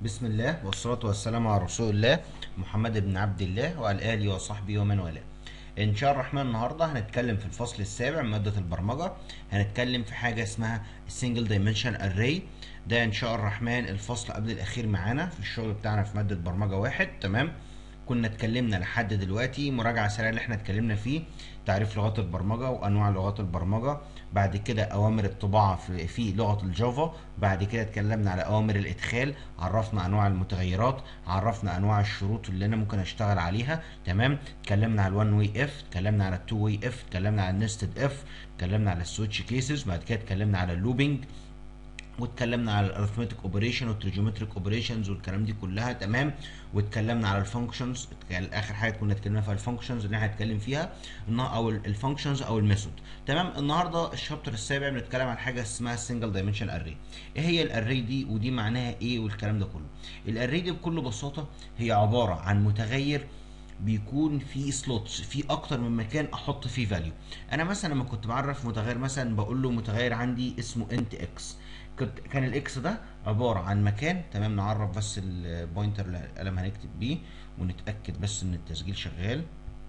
بسم الله والصلاة والسلام على رسول الله محمد بن عبد الله وعلى آله وصحبه ومن والاه. إن شاء الرحمن النهاردة هنتكلم في الفصل السابع من مادة البرمجة هنتكلم في حاجة اسمها Single Dimension Array ده إن شاء الرحمن الفصل قبل الأخير معانا في الشغل بتاعنا في مادة برمجة واحد تمام كنا اتكلمنا لحد دلوقتي مراجعة سريعة اللي احنا اتكلمنا فيه تعريف لغات البرمجة وأنواع لغات البرمجة بعد كده أوامر الطباعة في, في لغة الجافا بعد كده اتكلمنا على أوامر الإدخال عرفنا أنواع المتغيرات عرفنا أنواع الشروط اللي أنا ممكن أشتغل عليها تمام اتكلمنا على الوان واي اف اتكلمنا على التو واي اف اتكلمنا على النستد اف اتكلمنا على السويتش كيسز بعد كده اتكلمنا على اللوبينج واتكلمنا على الارثمتيك اوبريشن والتريجومتريك اوبريشنز والكلام دي كلها تمام واتكلمنا على الفانكشنز اخر حاجه كنا اتكلمنا فيها الفانكشنز اللي احنا هنتكلم فيها او الفانكشنز او الميثود تمام النهارده الشابتر السابع بنتكلم عن حاجه اسمها السنجل دايمنشن اري ايه هي الاري دي ودي معناها ايه والكلام ده كله الاري دي بكل بساطه هي عباره عن متغير بيكون في سلوتس في اكتر من مكان احط فيه فاليو انا مثلا لما كنت بعرف متغير مثلا بقول له متغير عندي اسمه انت اكس كنت كان الاكس ده عباره عن مكان تمام نعرف بس البوينتر اللي القلم هنكتب بيه ونتاكد بس ان التسجيل شغال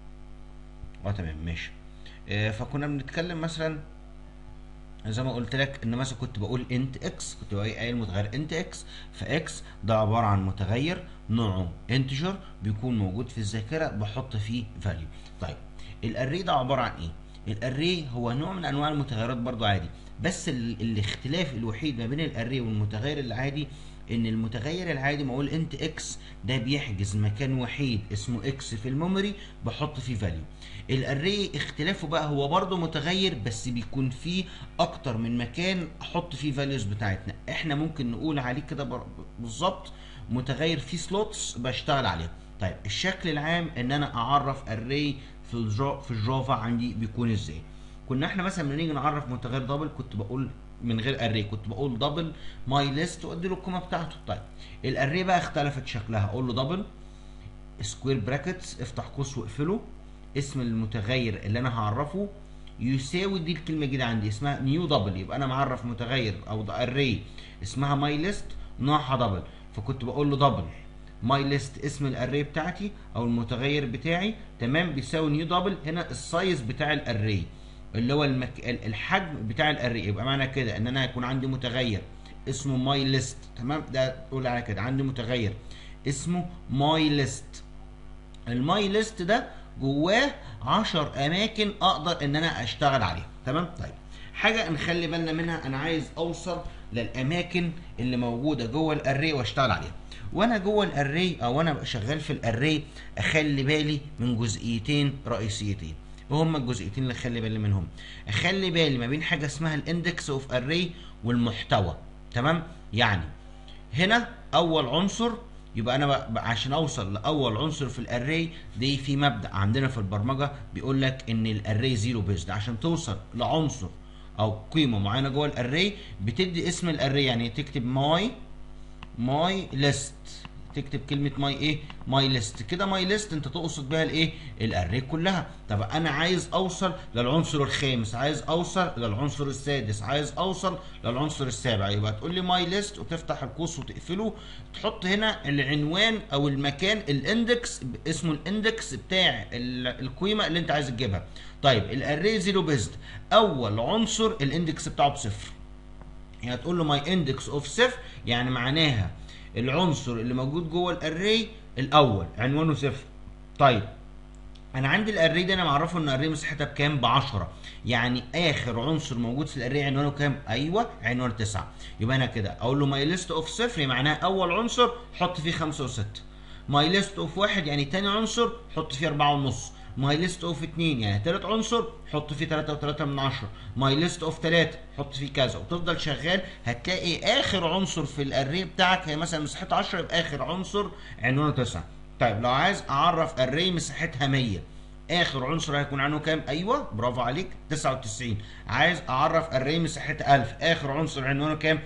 اه تمام ماشي آه فكنا بنتكلم مثلا زي ما قلت لك ان مثلا كنت بقول انت اكس كنت بقول قايل متغير انت اكس فاكس ده عباره عن متغير نوعه انتجر بيكون موجود في الذاكره بحط فيه فاليو طيب الاري ده عباره عن ايه الاري هو نوع من انواع المتغيرات برضو عادي بس ال الاختلاف الوحيد ما بين الاري والمتغير العادي ان المتغير العادي ما اقول انت اكس ده بيحجز مكان وحيد اسمه اكس في الميموري بحط فيه فاليو الاري اختلافه بقى هو برضه متغير بس بيكون فيه اكتر من مكان احط فيه فاليوز بتاعتنا احنا ممكن نقول عليه كده بالظبط متغير فيه سلوتس بشتغل عليه طيب الشكل العام ان انا اعرف اري في الجو في الجافا عندي بيكون ازاي كنا احنا مثلا لما نيجي نعرف متغير دبل كنت بقول من غير اري كنت بقول دبل ماي ليست وادي له القيمه بتاعته طيب الاري بقى اختلفت شكلها اقول له دبل سكوير براكتس افتح قوس واقفله اسم المتغير اللي انا هعرفه يساوي دي الكلمه الجديده عندي اسمها نيو دبل يبقى انا معرف متغير او اري اسمها ماي ليست نوعها دبل فكنت بقول له دبل ماي ليست اسم الاري بتاعتي او المتغير بتاعي تمام بيساوي نيو دبل هنا السايز بتاع الاري اللي هو المك... الحجم بتاع الاري يبقى معنى كده ان انا هيكون عندي متغير اسمه ماي ليست تمام ده تقول على كده عندي متغير اسمه ماي ليست الماي ليست ده جواه 10 اماكن اقدر ان انا اشتغل عليها تمام طيب حاجه نخلي بالنا منها انا عايز اوصل للاماكن اللي موجوده جوه الاري واشتغل عليها وانا جوه الاري او انا شغال في الاري اخلي بالي من جزئيتين رئيسيتين وهما الجزئيتين اللي اخلي بالي منهم اخلي بالي ما بين حاجه اسمها الاندكس اوف اري والمحتوى تمام يعني هنا اول عنصر يبقى انا عشان اوصل لاول عنصر في الاري دي في مبدا عندنا في البرمجه بيقول لك ان الاري زيرو بيزد عشان توصل لعنصر او قيمه معينه جوه الاري بتدي اسم الاري يعني تكتب ماي ماي ليست تكتب كلمه ماي ايه ماي ليست كده ماي ليست انت تقصد بيها الايه الاري كلها طب انا عايز اوصل للعنصر الخامس عايز اوصل للعنصر السادس عايز اوصل للعنصر السابع يبقى تقول لي ماي ليست وتفتح القوس وتقفله تحط هنا العنوان او المكان الاندكس اسمه الاندكس بتاع القيمه اللي انت عايز تجيبها طيب الاري زيرو بيزد اول عنصر الاندكس بتاعه بصفر يعني تقول له ماي اندكس اوف صفر يعني معناها العنصر اللي موجود جوه الاري الاول عنوانه صفر طيب انا عندي الاري ده انا معرفه ان الاري مساحتها بكام ب 10 يعني اخر عنصر موجود في الاري عنوانه كام ايوه عنوانه 9 يبقى انا كده اقول له ماي ليست اوف صفر معناها اول عنصر حط فيه 5 و6 ماي ليست اوف واحد يعني تاني عنصر حط فيه 4 ونص ماي ليست اوف 2 يعني تالت عنصر حط فيه 3 و3 من 10 ماي ليست اوف 3 حط فيه كذا وتفضل شغال هتلاقي اخر عنصر في الاري بتاعك هي مثلا مساحتها 10 يبقى اخر عنصر عنوانه 9 طيب لو عايز اعرف اري مساحتها 100 اخر عنصر هيكون عنه كام ايوه برافو عليك 99 عايز اعرف اري مساحتها 1000 اخر عنصر عنوانه كام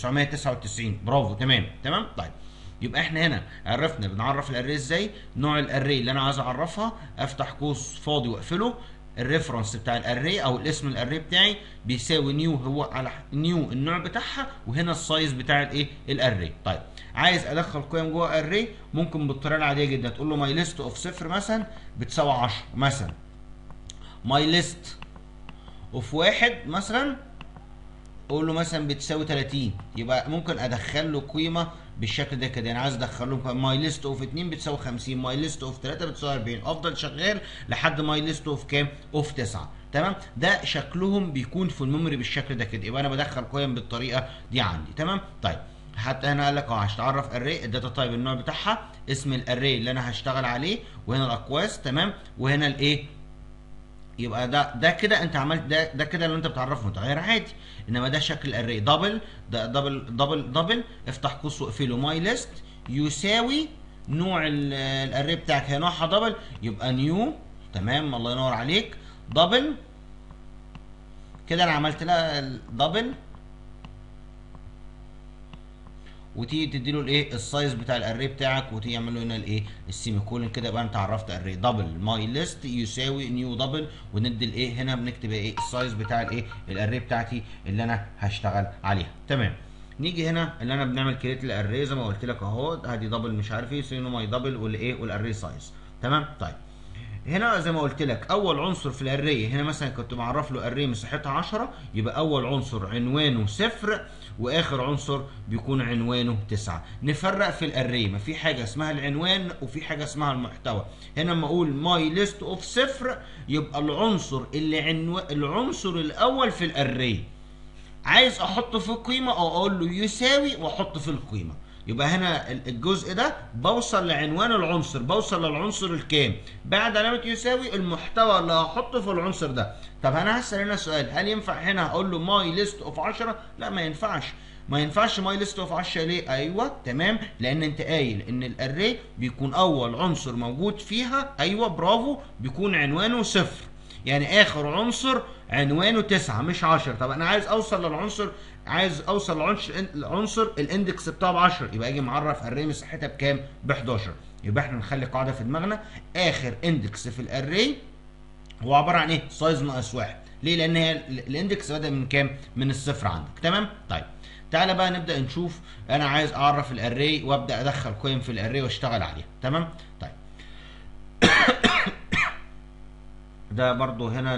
999 برافو تمام تمام طيب يبقى احنا هنا عرفنا بنعرف الاري ازاي نوع الاري اللي انا عايز اعرفها افتح قوس فاضي واقفله الريفرنس بتاع الاري او الاسم الاري بتاعي بيساوي نيو هو على نيو النوع بتاعها وهنا السايز بتاع الايه الاري طيب عايز ادخل قيم جوه اري ممكن بالطريقه العاديه جدا تقول له ماي ليست اوف صفر مثلا بتساوي 10 مثلا ماي ليست اوف واحد مثلا قول له مثلا بتساوي 30 يبقى ممكن ادخل له قيمه بالشكل ده كده يعني عايز ادخل له ماي ليست اوف 2 بتساوي 50 ماي ليست اوف 3 بتساوي 40 افضل شغال لحد ماي ليست اوف كام اوف 9 تمام ده شكلهم بيكون في الميموري بالشكل ده كده يبقى انا بدخل قيم بالطريقه دي عندي تمام طيب حتى هنا قال لك اه هتعرف اري الداتا تايب النوع بتاعها اسم الاري اللي انا هشتغل عليه وهنا الاقواس تمام وهنا الايه يبقى ده ده كده انت عملت ده ده كده اللي انت بتعرفه متغير عادي انما ده شكل الاري دبل ده دبل دبل دبل افتح قوس واقفله ماي ليست يساوي نوع الاري بتاعك هي نوعها دبل يبقى نيو تمام الله ينور عليك دبل كده انا عملت لها دبل وتيجي تدي له الايه السايز بتاع الاري بتاعك وتيجي تعمل له هنا الايه السيمي كولن كده يبقى انت عرفت اري دبل ماي ليست يساوي نيو دبل وندي الايه هنا بنكتب ايه السايز بتاع الايه الاري بتاعتي اللي انا هشتغل عليها تمام نيجي هنا اللي انا بنعمل كريت الاري زي ما قلت لك اهو ادي دبل مش عارف ايه سينو ماي دبل والايه والاري سايز تمام طيب هنا زي ما قلت لك اول عنصر في الاري هنا مثلا كنت معرف له اري مساحتها 10 يبقى اول عنصر عنوانه صفر واخر عنصر بيكون عنوانه 9 نفرق في الاري ما في حاجه اسمها العنوان وفي حاجه اسمها المحتوى هنا لما اقول ماي ليست اوف صفر يبقى العنصر اللي عنو... العنصر الاول في الاري عايز احطه في قيمه او اقول له يساوي واحط في القيمه يبقى هنا الجزء ده بوصل لعنوان العنصر بوصل للعنصر الكام بعد علامه يساوي المحتوى اللي هحطه في العنصر ده طب انا هسال هنا سؤال هل ينفع هنا اقول له ماي ليست اوف 10 لا ما ينفعش ما ينفعش ماي ليست اوف 10 ليه ايوه تمام لان انت قايل ان الاري بيكون اول عنصر موجود فيها ايوه برافو بيكون عنوانه صفر يعني اخر عنصر عنوانه 9 مش 10 طب انا عايز اوصل للعنصر عايز اوصل لعنصر العنصر الاندكس بتاعه ب 10 يبقى اجي معرف الاري مساحتها بكام ب 11 يبقى احنا نخلي قاعده في دماغنا اخر اندكس في الاري هو عباره عن ايه سايز ناقص واحد ليه لان هي الاندكس بدا من كام من الصفر عندك تمام طيب تعالى بقى نبدا نشوف انا عايز اعرف الاري وابدا ادخل قيم في الاري واشتغل عليها تمام طيب ده برضو هنا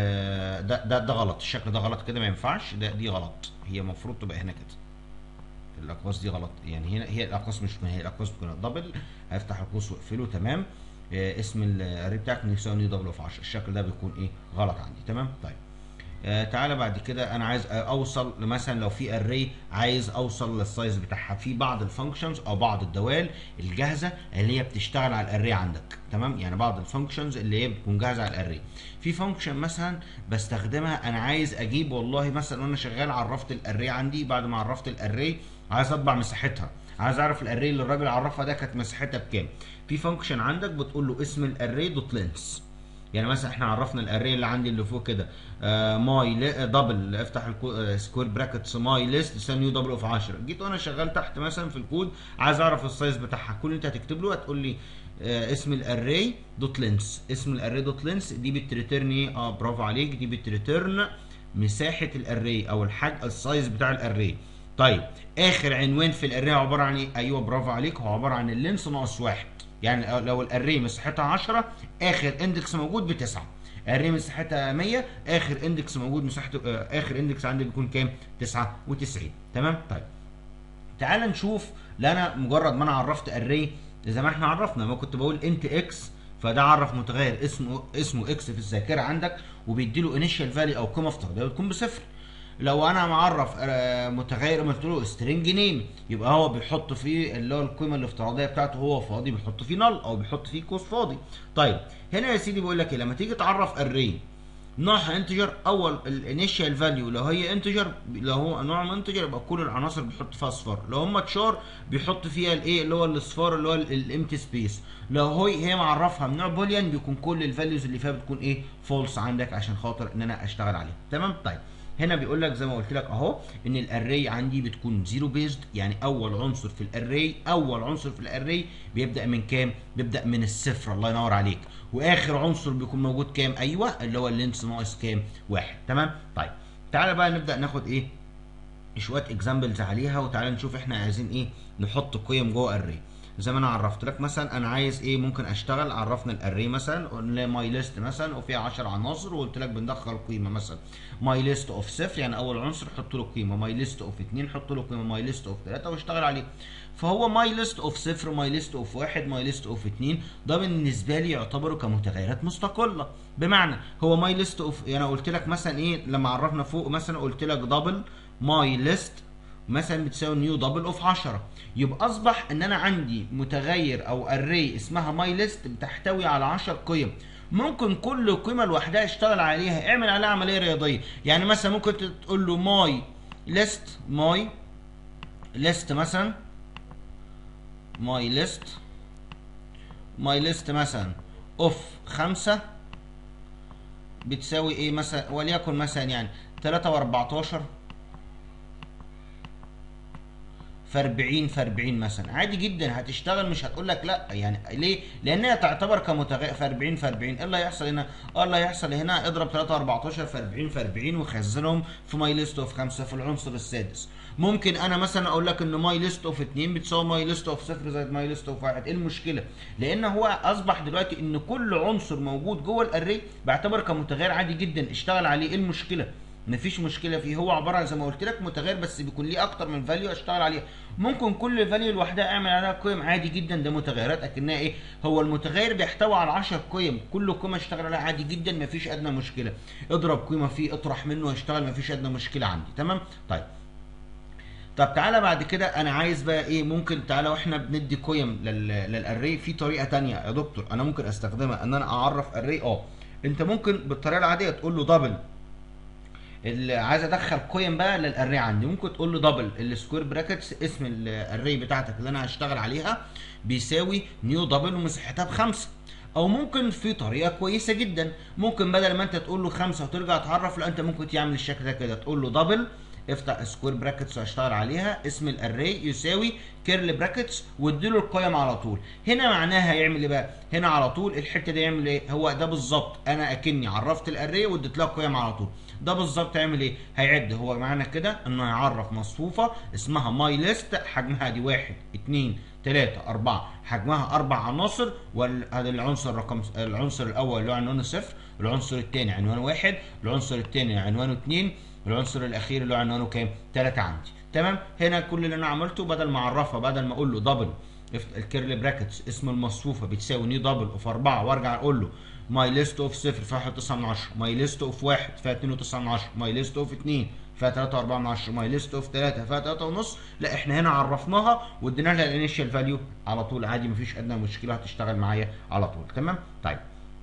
ده ده ده غلط الشكل ده غلط كده ما ينفعش ده دي غلط هي المفروض تبقى هنا كده الاقواس دي غلط يعني هنا هي الاقواس مش ما هي الاقواس بتكون دبل هفتح القوس واقفله تمام آه اسم الاري بتاعك يساوي نيو دبل في 10 الشكل ده بيكون ايه غلط عندي تمام طيب آه تعالى بعد كده انا عايز اوصل مثلا لو في اري عايز اوصل للسايز بتاعها في بعض الفانكشنز او بعض الدوال الجاهزه اللي هي بتشتغل على الاري عندك تمام يعني بعض الفانكشنز اللي هي بتكون جاهزه على الاري في فانكشن مثلا بستخدمها انا عايز اجيب والله مثلا وانا شغال عرفت الاري عندي بعد ما عرفت الاري عايز اطبع مساحتها عايز اعرف الاري اللي الراجل عرفها ده كانت مساحتها بكام في فانكشن عندك بتقول له اسم الاري دوت لينس يعني مثلا احنا عرفنا الاري اللي عندي اللي فوق كده آه ماي دبل افتح سكوير براكتس ماي ليست يساوي نيو دبل اوف 10 جيت وانا شغال تحت مثلا في الكود عايز اعرف السايز بتاعها كل اللي انت هتكتب له هتقول لي آه اسم الاري دوت لينس اسم الاري دوت لينس دي بتريتيرن ايه اه برافو عليك دي بتريتيرن مساحه الاري او الحاج السايز بتاع الاري طيب اخر عنوان في الاري عباره عن ايه ايوه برافو عليك هو عباره عن اللينس ناقص واحد يعني لو الاري مساحتها 10 اخر اندكس موجود بتسعه الاري مساحتها 100 اخر اندكس موجود مساحته آه اخر اندكس عندي بيكون كام 99 تمام طيب تعال نشوف لا انا مجرد ما انا عرفت اري زي ما احنا عرفنا ما كنت بقول انت اكس فده عرف متغير اسمه اسمه اكس في الذاكره عندك وبيدي له انيشال فاليو او قيمه افتراضيه بتكون بصفر لو انا معرف متغير قلت له سترينج نيم يبقى هو بيحط فيه اللي هو القيمه الافتراضيه بتاعته هو فاضي بيحط فيه نل او بيحط فيه قوس فاضي طيب هنا يا سيدي بيقول لك ايه لما تيجي تعرف اري نوعها انتجر اول الانيشال فاليو لو هي انتجر لو هو نوع انتجر يبقى كل العناصر بيحط فيها اصفار لو هم تشار بيحط فيها الايه اللي هو الاصفار اللي هو الامتي سبيس لو هي هي معرفها من نوع بوليان بيكون كل الفاليوز اللي فيها بتكون ايه فولس عندك عشان خاطر ان انا اشتغل عليها تمام طيب هنا بيقول لك زي ما قلت لك اهو ان الاري عندي بتكون زيرو بيزد يعني اول عنصر في الاري اول عنصر في الاري بيبدا من كام بيبدا من الصفر الله ينور عليك واخر عنصر بيكون موجود كام ايوه اللي هو اللينس ناقص كام واحد تمام طيب تعالى بقى نبدا ناخد ايه شويه اكزامبلز عليها وتعالى نشوف احنا عايزين ايه نحط قيم جوه اري زي ما انا عرفت لك مثلا انا عايز ايه ممكن اشتغل عرفنا الاري مثلا قلنا ماي ليست مثلا وفيها 10 عناصر وقلت لك بندخل قيمه مثلا ماي ليست اوف صفر يعني اول عنصر حط له قيمه ماي ليست اوف 2 حط له قيمه ماي ليست اوف 3 واشتغل عليه فهو ماي ليست اوف صفر ماي ليست اوف واحد ماي ليست اوف 2 ده بالنسبه لي يعتبروا كمتغيرات مستقله بمعنى هو ماي ليست اوف يعني قلت لك مثلا ايه لما عرفنا فوق مثلا قلت لك دبل ماي ليست مثلا بتساوي نيو دبل اوف 10 يبقى اصبح ان انا عندي متغير او اري اسمها ماي ليست بتحتوي على 10 قيم ممكن كل قيمه لوحدها اشتغل عليها اعمل عليها عمليه رياضيه يعني مثلا ممكن تقول له ماي ليست ماي ليست مثلا ماي ليست ماي ليست مثلا اوف 5 بتساوي ايه مثلا وليكن مثلا يعني 3 و14 في 40 في 40 مثلا عادي جدا هتشتغل مش هتقول لك لا يعني ليه؟ لانها تعتبر كمتغير في 40 في 40 ايه اللي هيحصل هنا؟ اه اللي هيحصل هنا اضرب 3 14 في 40 في 40 وخزنهم في ماي ليست اوف 5 في العنصر السادس. ممكن انا مثلا اقول لك ان ماي ليست اوف 2 بتساوي ماي ليست اوف 0 زائد ماي ليست اوف 1 ايه المشكله؟ لان هو اصبح دلوقتي ان كل عنصر موجود جوه الاري بعتبر كمتغير عادي جدا اشتغل عليه ايه المشكله؟ مفيش مشكله فيه هو عباره عن زي ما قلت لك متغير بس بيكون ليه اكتر من فاليو اشتغل عليها ممكن كل فاليو لوحدها اعمل عليها قيم عادي جدا ده متغيرات اكنها ايه هو المتغير بيحتوي على 10 قيم كل قيمه اشتغل عليها عادي جدا مفيش ادنى مشكله اضرب قيمه فيه اطرح منه هيشتغل مفيش ادنى مشكله عندي تمام طيب طب تعالى بعد كده انا عايز بقى ايه ممكن تعالى واحنا بندي قيم للاري في طريقه تانية يا دكتور انا ممكن استخدمها ان انا اعرف اري اه انت ممكن بالطريقه العاديه تقول له دبل اللي عايز ادخل قيم بقى للاري عندي ممكن تقول له دبل السكوير براكتس اسم الاري بتاعتك اللي انا هشتغل عليها بيساوي نيو دبل ومساحتها بخمسه او ممكن في طريقه كويسه جدا ممكن بدل ما انت تقول له خمسه وترجع تعرف لا انت ممكن تعمل الشكل ده كده تقول له دبل افتح سكوير براكتس واشتغل عليها اسم الاري يساوي كيرل براكتس واديله القيم على طول هنا معناها هيعمل ايه بقى هنا على طول الحته دي يعمل ايه هو ده بالظبط انا اكني عرفت الاري واديت لها قيم على طول ده بالظبط هيعمل ايه هيعد هو معنى كده انه هيعرف مصفوفه اسمها ماي ليست حجمها دي واحد اتنين تلاتة أربعة حجمها أربع عناصر وهذا العنصر رقم العنصر الأول اللي هو عنوانه صفر العنصر الثاني عنوانه واحد العنصر الثاني عنوانه اتنين العنصر الأخير اللي هو عنوانه كام؟ تلاتة عندي تمام هنا كل اللي أنا عملته بدل ما أعرفها بدل ما أقول له دبل الكيرل براكتس اسم المصفوفة بتساوي ني دبل اوف أربعة وأرجع أقول له ماي ليست اوف صفر فيها 1 9 من 10 ماي ليست اوف 1 فيها 2 9 من 10 ماي ليست اوف 2 فيها 3 4 من 10 ماي ليست اوف 3 فيها 3 ونص لا احنا هنا عرفناها وادينا لها الانيشال فاليو على طول عادي مفيش ادنى مشكله هتشتغل معايا على طول تمام طيب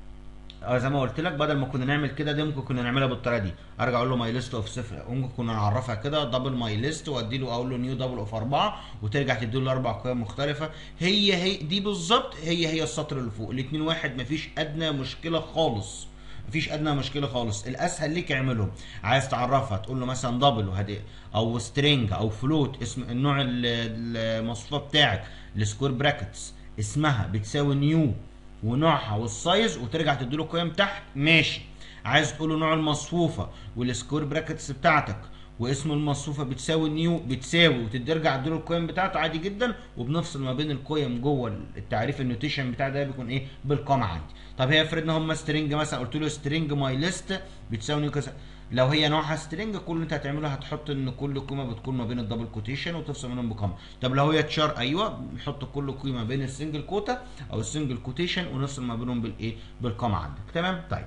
زي ما قلت لك بدل ما كنا نعمل كده دي ممكن كنا نعملها بالطريقه دي ارجع اقول له ماي ليست اوف صفر ممكن كنا نعرفها كده دبل ماي ليست وادي له اقول له نيو دبل اوف اربعه وترجع تدي له اربع قيم مختلفه هي هي دي بالظبط هي هي السطر اللي فوق الاثنين واحد مفيش ادنى مشكله خالص مفيش ادنى مشكله خالص الاسهل ليك اعمله عايز تعرفها تقول له مثلا دبل وهدي او سترينج او فلوت اسم النوع المصفوفه بتاعك السكوير براكتس اسمها بتساوي نيو ونوعها والسايز وترجع تديله قيم تحت ماشي عايز تقول له نوع المصفوفه والسكوير براكتس بتاعتك واسم المصفوفه بتساوي نيو بتساوي وترجع تديله القيم بتاعته عادي جدا وبنفصل ما بين القيم جوه التعريف النوتيشن بتاع ده بيكون ايه بالقامه عندي طب هي افرض ان هم سترينج مثلا قلت له سترينج ماي ليست بتساوي نيو كذا لو هي نوعها سترينج كل اللي انت هتعمله هتحط ان كل قيمه بتكون ما بين الدبل كوتيشن وتفصل منهم بقامه طب لو هي تشار ايوه نحط كل قيمه بين السنجل كوتا او السنجل كوتيشن ونفصل ما بينهم بالايه بالقامه عندك تمام طيب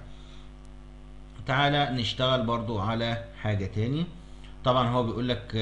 تعالى نشتغل برضو على حاجه تاني طبعا هو بيقول لك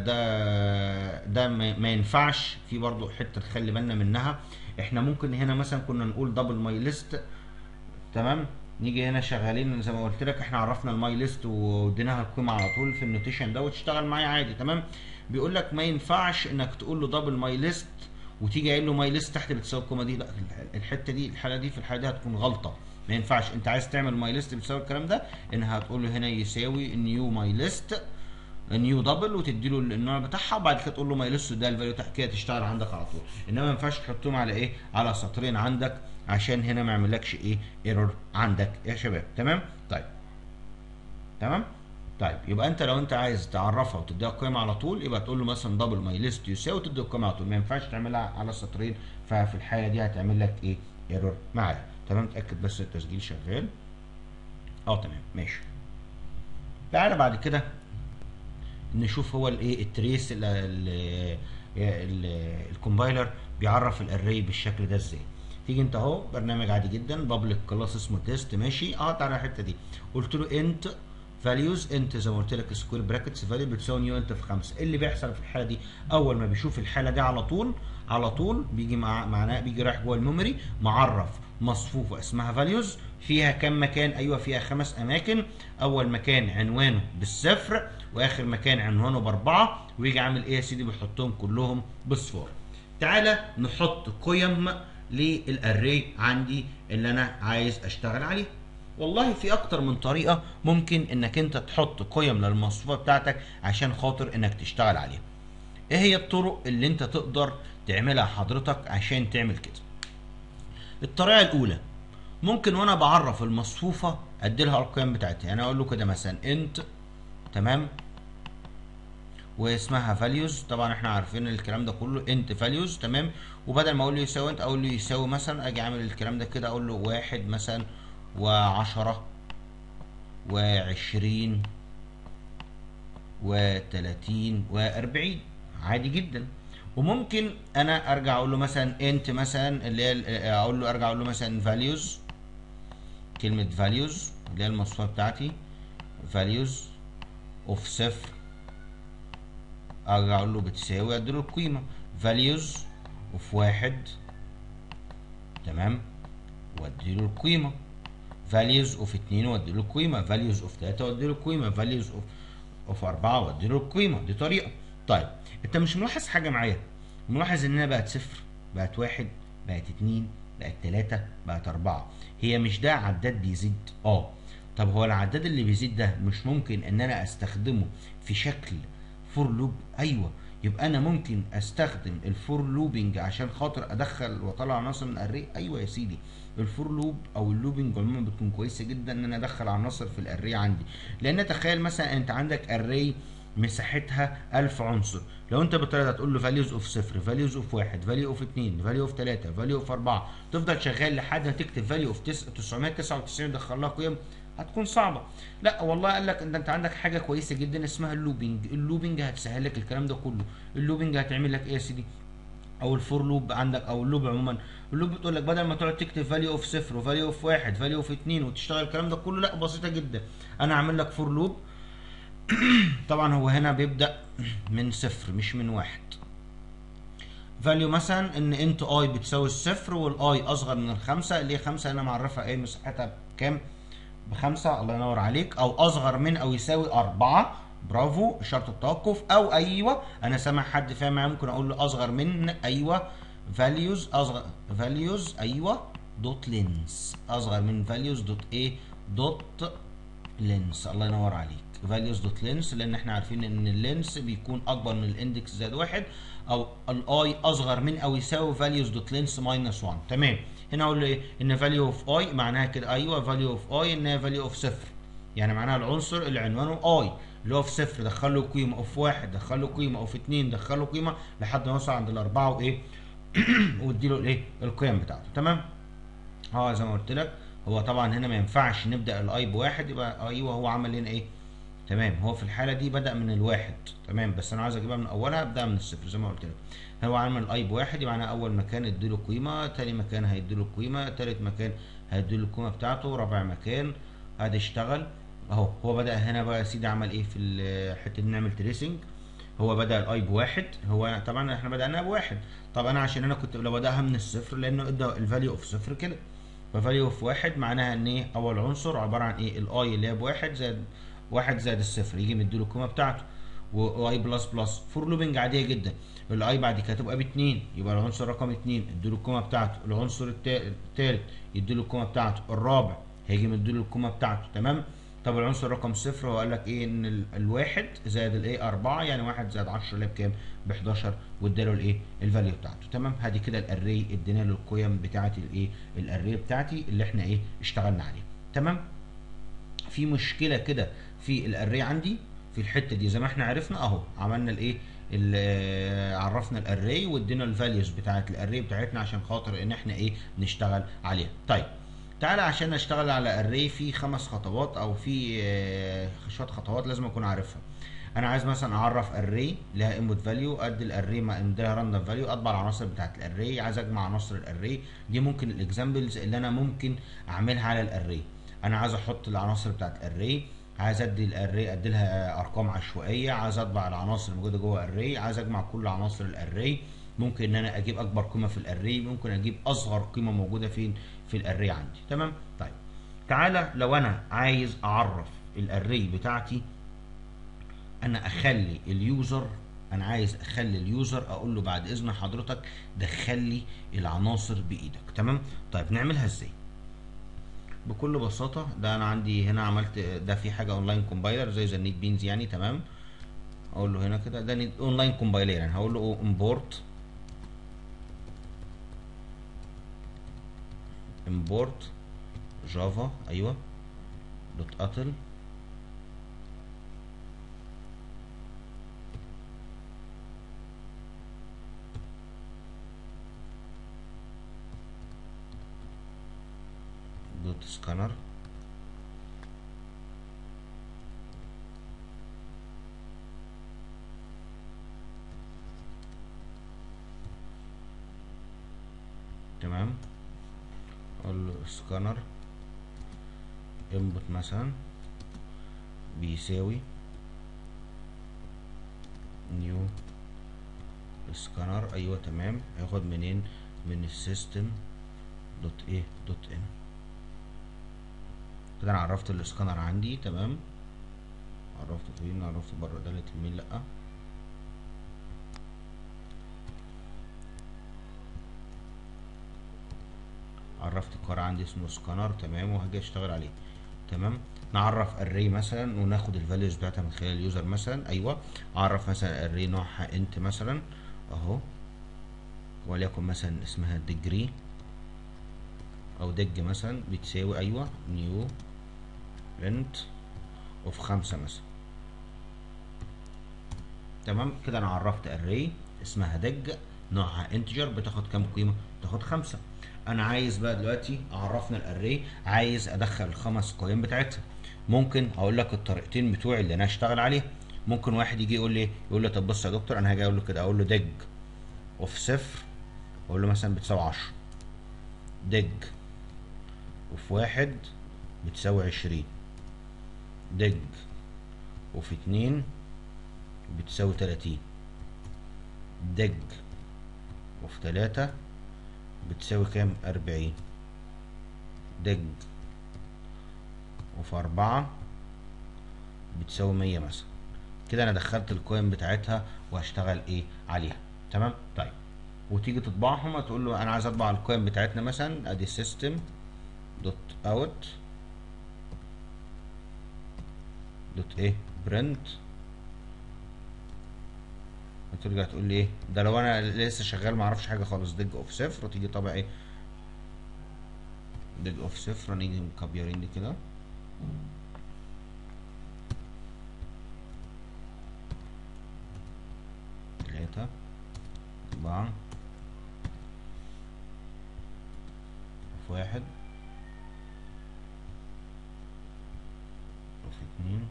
ده ده ما ينفعش في برضو حته تخلي بالنا منها احنا ممكن هنا مثلا كنا نقول دبل ماي ليست تمام نيجي هنا شغالين زي ما قلت لك احنا عرفنا الماي ليست واديناها القيمه على طول في النوتيشن ده وتشتغل معايا عادي تمام بيقول لك ما ينفعش انك تقول له دبل ماي ليست وتيجي قايل له ماي ليست تحت بتساوي القيمه دي لا الحته دي الحاله دي في الحاله دي هتكون غلطه ما ينفعش انت عايز تعمل ماي ليست بتساوي الكلام ده انها هتقول له هنا يساوي نيو ماي ليست نيو دبل وتدي له النوع بتاعها وبعد كده تقول له ماي ليست ده الفاليو بتاعك كده تشتغل عندك على طول انما ما ينفعش تحطهم على ايه على سطرين عندك عشان هنا ما يعملكش ايه ايرور عندك يا شباب تمام طيب تمام طيب يبقى انت لو انت عايز تعرفها وتديها قيمه على طول يبقى تقول له مثلا دبل ماي ليست يساوي وتدي القيمه على طول ما ينفعش تعملها على سطرين ففي الحاله دي هتعمل لك ايه ايرور معايا تمام اتاكد بس التسجيل شغال اه تمام ماشي تعالى بعد كده نشوف هو الايه التريس ال- ال- ال- الكومبايلر بيعرف الاري بالشكل ده ازاي تيجي انت اهو برنامج عادي جدا بابليك كلاس اسمه تيست ماشي اه تعالى الحته دي قلت له انت فاليوز انت زي ما قلت لك سكوير براكتس فاليو بتساوي نيو انت في خمسه ايه اللي بيحصل في الحاله دي اول ما بيشوف الحاله دي على طول على طول بيجي مع معناه بيجي رايح جوه الميموري معرف مصفوفه اسمها فاليوز فيها كم مكان ايوه فيها خمس اماكن اول مكان عنوانه بالصفر واخر مكان عنوانه باربعه ويجي عامل ايه يا سيدي بيحطهم كلهم بصفار تعالى نحط قيم للاري عندي اللي انا عايز اشتغل عليه والله في اكتر من طريقه ممكن انك انت تحط قيم للمصفوفه بتاعتك عشان خاطر انك تشتغل عليها ايه هي الطرق اللي انت تقدر تعملها حضرتك عشان تعمل كده الطريقه الاولى ممكن وانا بعرف المصفوفه ادي لها القيم بتاعتها يعني اقول له كده مثلا انت تمام واسمها فاليوز طبعا احنا عارفين الكلام ده كله انت فاليوز تمام وبدل ما اقول له يساوي انت اقول له يساوي مثلا اجي اعمل الكلام ده كده اقول له واحد مثلا وعشرة وعشرين وتلاتين واربعين عادي جدا وممكن انا ارجع اقول له مثلا انت مثلا اللي هي اقول له ارجع اقول له مثلا فاليوز كلمة فاليوز اللي هي المصفوفة بتاعتي فاليوز اوف صفر ارجع اقول له بتساوي اديله القيمة فاليوز اوف واحد تمام واديله القيمة values اوف 2 واديله القيمة values اوف 3 واديله القيمة values اوف اوف 4 واديله القيمة دي طريقة طيب انت مش ملاحظ حاجة معايا ملاحظ انها بقت صفر بقت واحد بقت اتنين بقت تلاتة بقت أربعة هي مش ده عداد بيزيد اه طب هو العداد اللي بيزيد ده مش ممكن ان انا استخدمه في شكل فور لوب ايوه يبقى انا ممكن استخدم الفور لوبنج عشان خاطر ادخل واطلع عناصر من الاري ايوه يا سيدي الفور لوب او اللوبنج عموما بتكون كويسه جدا ان انا ادخل عناصر في الاري عندي لان تخيل مثلا انت عندك اري مساحتها 1000 عنصر لو انت بالطريقه هتقول له فاليوز اوف صفر فاليوز اوف واحد فاليو اوف اتنين فاليو اوف تلاته فاليو اوف اربعه تفضل شغال لحد ما تكتب فاليو اوف 999 تدخل لها قيم هتكون صعبه لا والله قال لك انت انت عندك حاجه كويسه جدا اسمها اللوبنج اللوبنج هتسهل لك الكلام ده كله اللوبنج هتعمل لك ايه يا سيدي او الفور لوب عندك او اللوب عموما اللوب بتقول لك بدل ما تقعد تكتب فاليو اوف صفر وفاليو اوف واحد فاليو اوف اتنين وتشتغل الكلام ده كله لا بسيطه جدا انا اعمل لك فور لوب طبعا هو هنا بيبدا من صفر مش من واحد فاليو مثلا ان انت اي بتساوي الصفر والاي اصغر من الخمسه اللي هي خمسه انا معرفها ايه مساحتها بكام بخمسه الله ينور عليك او اصغر من او يساوي اربعه برافو شرط التوقف او ايوه انا سامع حد فاهم معايا ممكن اقول له اصغر من ايوه فاليوز اصغر فاليوز ايوه دوت لينس اصغر من فاليوز دوت ايه دوت لينس الله ينور عليك فاليوز دوت لينس لان احنا عارفين ان اللينس بيكون اكبر من الاندكس زائد واحد او الاي اصغر من او يساوي فاليوز دوت لينس ماينس 1 تمام هنا اقول له ايه ان فاليو اوف اي معناها كده ايوه فاليو اوف اي انها فاليو اوف صفر يعني معناها العنصر اللي عنوانه اي اللي هو في صفر دخل له قيمه اوف واحد دخل له قيمه اوف اتنين دخل له قيمه لحد ما يوصل عند الاربعه وايه وادي له الايه القيم بتاعته تمام اه زي ما قلت لك هو طبعا هنا ما ينفعش نبدا الاي بواحد يبقى ايوه هو عمل لنا ايه تمام هو في الحاله دي بدا من الواحد تمام بس انا عايز اجيبها من اولها ابدا من الصفر زي ما قلت لك هو عمل الاي بواحد يبقى انا اول مكان اديله قيمه تاني مكان هيديله قيمه تالت مكان هيديله القيمه بتاعته رابع مكان هتشتغل اهو هو بدا هنا بقى يا سيدي عمل ايه في حته نعمل تريسنج هو بدا الاي بواحد هو طبعا احنا بداناها بواحد طب انا عشان انا كنت لو بداها من الصفر لانه ادى الفاليو اوف صفر كده فاليو اوف واحد معناها ان ايه اول عنصر عباره عن ايه الاي اللي هي بواحد زائد واحد زائد الصفر يجي مديله القيمه بتاعته واي بلس بلس فور لوبنج عاديه جدا الاي بعد كده تبقى باتنين يبقى العنصر رقم اتنين اديله الكومه بتاعته العنصر التا- التالت يديله الكومه بتاعته الرابع هيجي مديله الكومه بتاعته تمام طب العنصر رقم صفر هو قال لك ايه ان ال- الواحد زائد الايه أربعة يعني واحد زائد 10 اللي هي بكام؟ ب 11 واداله الايه؟ الفاليو بتاعته تمام؟ ادي كده الاري ادينا له القيم بتاعه الايه؟ الاري بتاعتي اللي احنا ايه؟ اشتغلنا عليها تمام؟ في مشكله كده في الاري عندي في الحته دي زي ما احنا عرفنا اهو عملنا الايه ال- عرفنا الاري وادينا الفاليوز بتاعت الاري بتاعتنا عشان خاطر ان احنا ايه نشتغل عليها طيب تعالى عشان اشتغل على اري في خمس خطوات او في آه، شويه خطوات لازم اكون عارفها انا عايز مثلا اعرف اري لها انبوت فاليو ادي الاري ما اديها راندوم فاليو اطبع العناصر بتاعت الاري عايز اجمع عناصر الاري دي ممكن الاكزامبلز اللي انا ممكن اعملها على الاري انا عايز احط العناصر بتاعت الاري عايز ادي الاري ادي لها ارقام عشوائيه عايز اطبع العناصر الموجوده جوه الاري عايز اجمع كل عناصر الاري ممكن ان انا اجيب اكبر قيمه في الاري ممكن اجيب اصغر قيمه موجوده فين في الاري عندي تمام طيب تعالى لو انا عايز اعرف الاري بتاعتي انا اخلي اليوزر انا عايز اخلي اليوزر اقول له بعد اذن حضرتك دخل لي العناصر بايدك تمام طيب نعملها ازاي بكل بساطه ده انا عندي هنا عملت ده في حاجه اونلاين كومبايلر زي ذا نيت بينز يعني تمام اقول له هنا كده ده اونلاين كومبايلر يعني هقول له امبورت امبورت جافا ايوه دوت اتل دوت سكانر تمام اقول له سكانر انبوت مثلا بيساوي نيو سكانر ايوه تمام هياخد منين من السيستم دوت ايه دوت ان كده انا عرفت السكانر عندي تمام عرفته فين عرفته بره دالة الميل لا عرفت القرار عندي اسمه سكانر تمام وهاجي اشتغل عليه تمام نعرف اري مثلا وناخد الفاليوز بتاعتها من خلال اليوزر مثلا ايوه اعرف مثلا اري نوعها انت مثلا اهو وليكن مثلا اسمها ديجري او دج مثلا بتساوي ايوه نيو انت اوف خمسة مثلا تمام كده انا عرفت اري اسمها دج نوعها انتجر بتاخد كام قيمه بتاخد خمسة انا عايز بقى دلوقتي عرفنا الاري عايز ادخل الخمس قيم بتاعتها ممكن هقول لك الطريقتين بتوعي اللي انا هشتغل عليها ممكن واحد يجي يقول لي يقول لي طب بص يا دكتور انا هاجي اقول له كده اقول له دج اوف صفر اقول له مثلا بتساوي 10 دج اوف واحد بتساوي عشرين دج اوف اتنين بتساوي تلاتين دج اوف تلاتة بتساوي كام أربعين دج اوف أربعة بتساوي مية مثلا كده أنا دخلت القيم بتاعتها وهشتغل إيه عليها تمام طيب وتيجي تطبعهم هتقول له أنا عايز أطبع القيم بتاعتنا مثلا أدي سيستم دوت اوت دوت ايه برنت هترجع تقول لي ايه ده لو انا لسه شغال ما اعرفش حاجه خالص دج اوف صفر وتيجي طابع ايه دج اوف صفر هنيجي مكبرين دي كده تلاتة أربعة في واحد وفي اتنين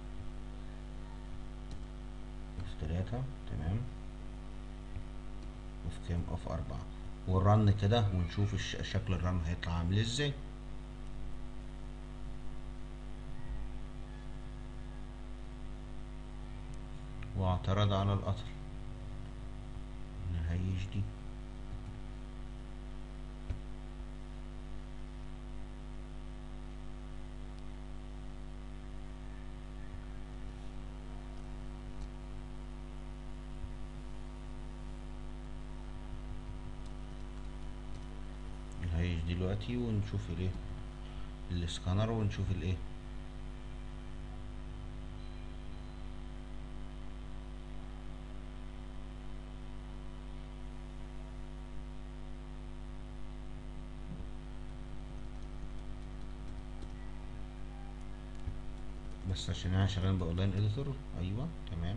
وفي تلاتة تمام وفي كام وفي أربعة والرن كده ونشوف الش- شكل الرن هيطلع عامل ازاي واعترض على القطر نهيش دي دلوقتي ونشوف الايه السكانر ونشوف الايه بس عشان انا شغال باونلاين اديتور ايوه تمام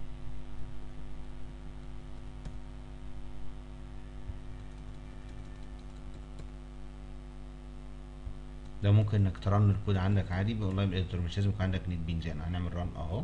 ده ممكن انك ترن الكود عندك عادي باونلاين اديتور مش لازم يكون عندك نت بينز يعني هنعمل رن اهو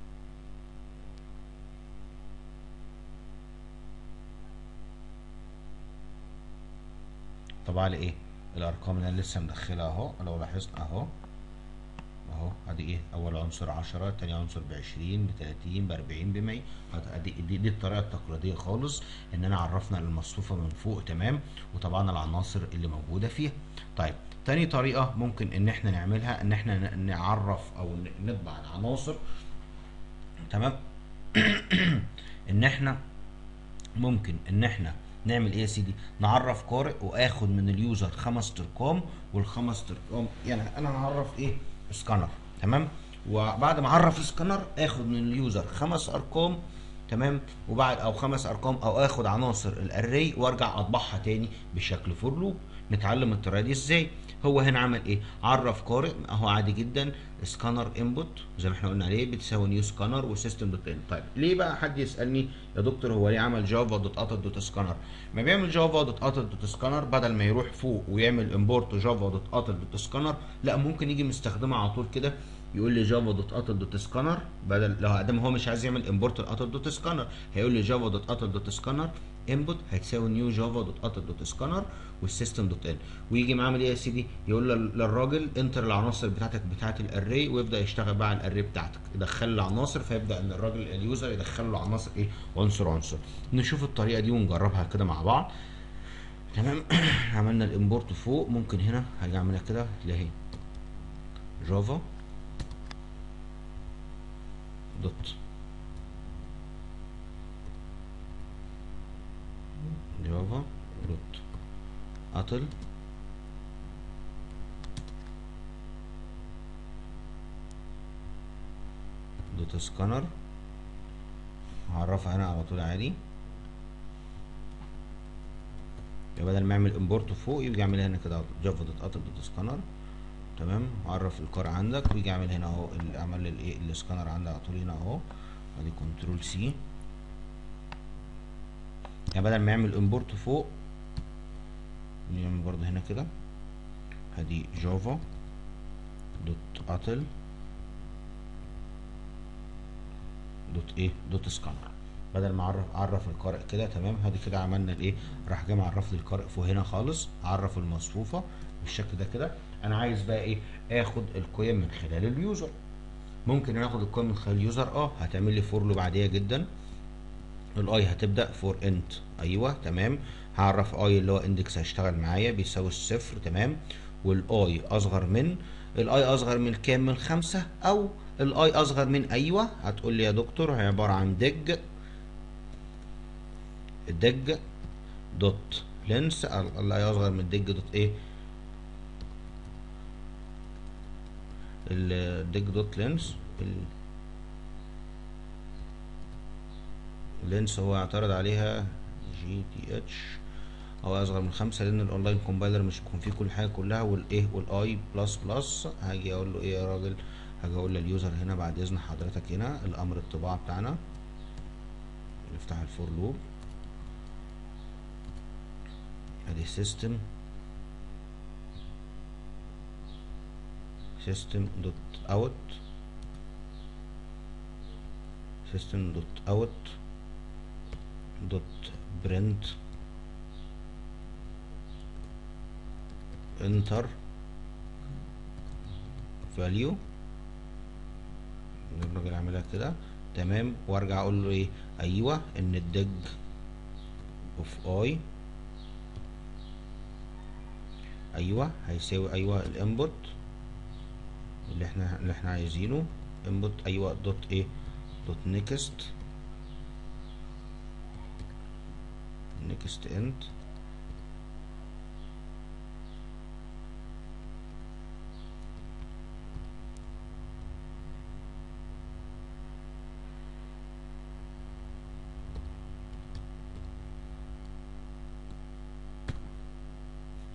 طبعا على ايه الارقام اللي انا لسه مدخلها اهو لو لاحظت اهو اهو ادي ايه اول عنصر 10 تاني عنصر ب 20 ب 30 ب 40 ب 100 ادي دي, دي الطريقه التقليديه خالص ان انا عرفنا المصفوفه من فوق تمام وطبعا العناصر اللي موجوده فيها طيب تاني طريقه ممكن ان احنا نعملها ان احنا نعرف او نطبع العناصر تمام ان احنا ممكن ان احنا نعمل ايه يا سيدي نعرف قارئ واخد من اليوزر خمس ارقام والخمس ارقام يعني انا هعرف ايه سكانر تمام وبعد ما اعرف سكانر اخد من اليوزر خمس ارقام تمام وبعد او خمس ارقام او اخد عناصر الاري وارجع اطبعها تاني بشكل فور لوب نتعلم الطريقه دي ازاي هو هنا عمل ايه عرف قارئ اهو عادي جدا سكانر انبوت زي ما احنا قلنا عليه بتساوي نيو سكانر وسيستم دوت ان طيب ليه بقى حد يسالني يا دكتور هو ليه عمل جافا دوت اتل دوت سكانر ما بيعمل جافا دوت اتل دوت سكانر بدل ما يروح فوق ويعمل امبورت جافا دوت اتل دوت سكانر لا ممكن يجي مستخدمها على طول كده يقول لي جافا دوت اتل دوت سكانر بدل لو ادام هو مش عايز يعمل امبورت الاتل دوت سكانر هيقول لي جافا دوت اتل دوت سكانر انبوت هتساوي نيو جافا دوت اتل دوت سكانر والسيستم دوت ان ويجي معاه ايه يا سيدي يقول للراجل انتر العناصر بتاعتك بتاعت الاري ويبدا يشتغل بقى على الاري بتاعتك يدخل له العناصر فيبدا ان الراجل اليوزر يدخل له عناصر ايه عنصر عنصر نشوف الطريقه دي ونجربها كده مع بعض تمام عملنا الامبورت فوق ممكن هنا هاجي اعملها كده اللي هي جافا دوت جافا دوت اتل دوت سكانر هعرفها هنا على طول عادي يبقى بدل ما اعمل امبورت فوق يجي يعمل هنا كده جافا دوت اتل دوت سكانر تمام عرف القارئ عندك ويجي يعمل هنا اهو عمل الايه السكانر عندك على طول هنا اهو ادي كنترول سي يعني بدل ما يعمل امبورت فوق نعمل برضه هنا كده ادي جافا دوت اتل دوت ايه دوت سكانر بدل ما اعرف اعرف القارئ كده تمام ادي كده عملنا الايه راح جاي معرف لي القارئ فوق هنا خالص عرف المصفوفه بالشكل ده كده انا عايز بقى ايه اخد القيم من خلال اليوزر ممكن اخد القيم من خلال اليوزر اه هتعمل لي فور لوب عاديه جدا الاي هتبدا فور انت ايوه تمام هعرف اي اللي هو اندكس هيشتغل معايا بيساوي الصفر تمام والاي اصغر من الاي اصغر من كام من خمسة او الاي اصغر من ايوه هتقول لي يا دكتور هي عباره عن دج دج دوت لينس الاي اصغر من دج دوت ايه الدج دوت لينس اللينس هو اعترض عليها جي تي اتش هو اصغر من خمسة لان الاونلاين كومبايلر مش بيكون فيه كل حاجه كلها والايه والاي بلس بلس هاجي اقول له ايه يا راجل هاجي اقول لليوزر هنا بعد اذن حضرتك هنا الامر الطباعه بتاعنا نفتح الفور لوب ادي سيستم system dot out system dot out dot print enter value الراجل عاملها كده تمام وارجع اقول له ايه ايوه ان الدج اوف اي ايوه هيساوي ايوه الانبوت اللي احنا اللي احنا عايزينه انبوت ايوه دوت ايه دوت نيكست نيكست انت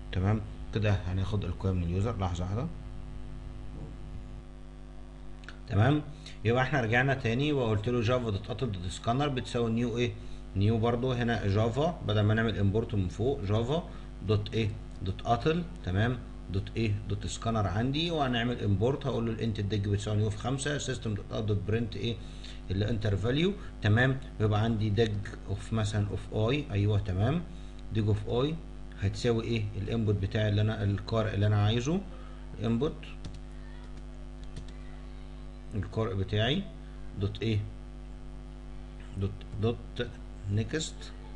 تمام كده هناخد القيم من اليوزر لحظه واحده تمام يبقى احنا رجعنا تاني وقلت له جافا دوت اتل دوت سكانر بتساوي نيو ايه نيو برضو هنا جافا بدل ما نعمل امبورت من فوق جافا دوت ايه دوت اتل تمام دوت ايه دوت سكانر عندي وهنعمل امبورت هقول له الانت الدج بتساوي نيو في 5 سيستم دوت اوت دوت برنت ايه الانتر فاليو تمام ويبقى عندي دج اوف مثلا اوف اي ايوه تمام دج اوف اي هتساوي ايه الانبوت بتاعي اللي انا القارئ اللي انا عايزه انبوت القارئ بتاعي دوت ايه دوت دوت نيكست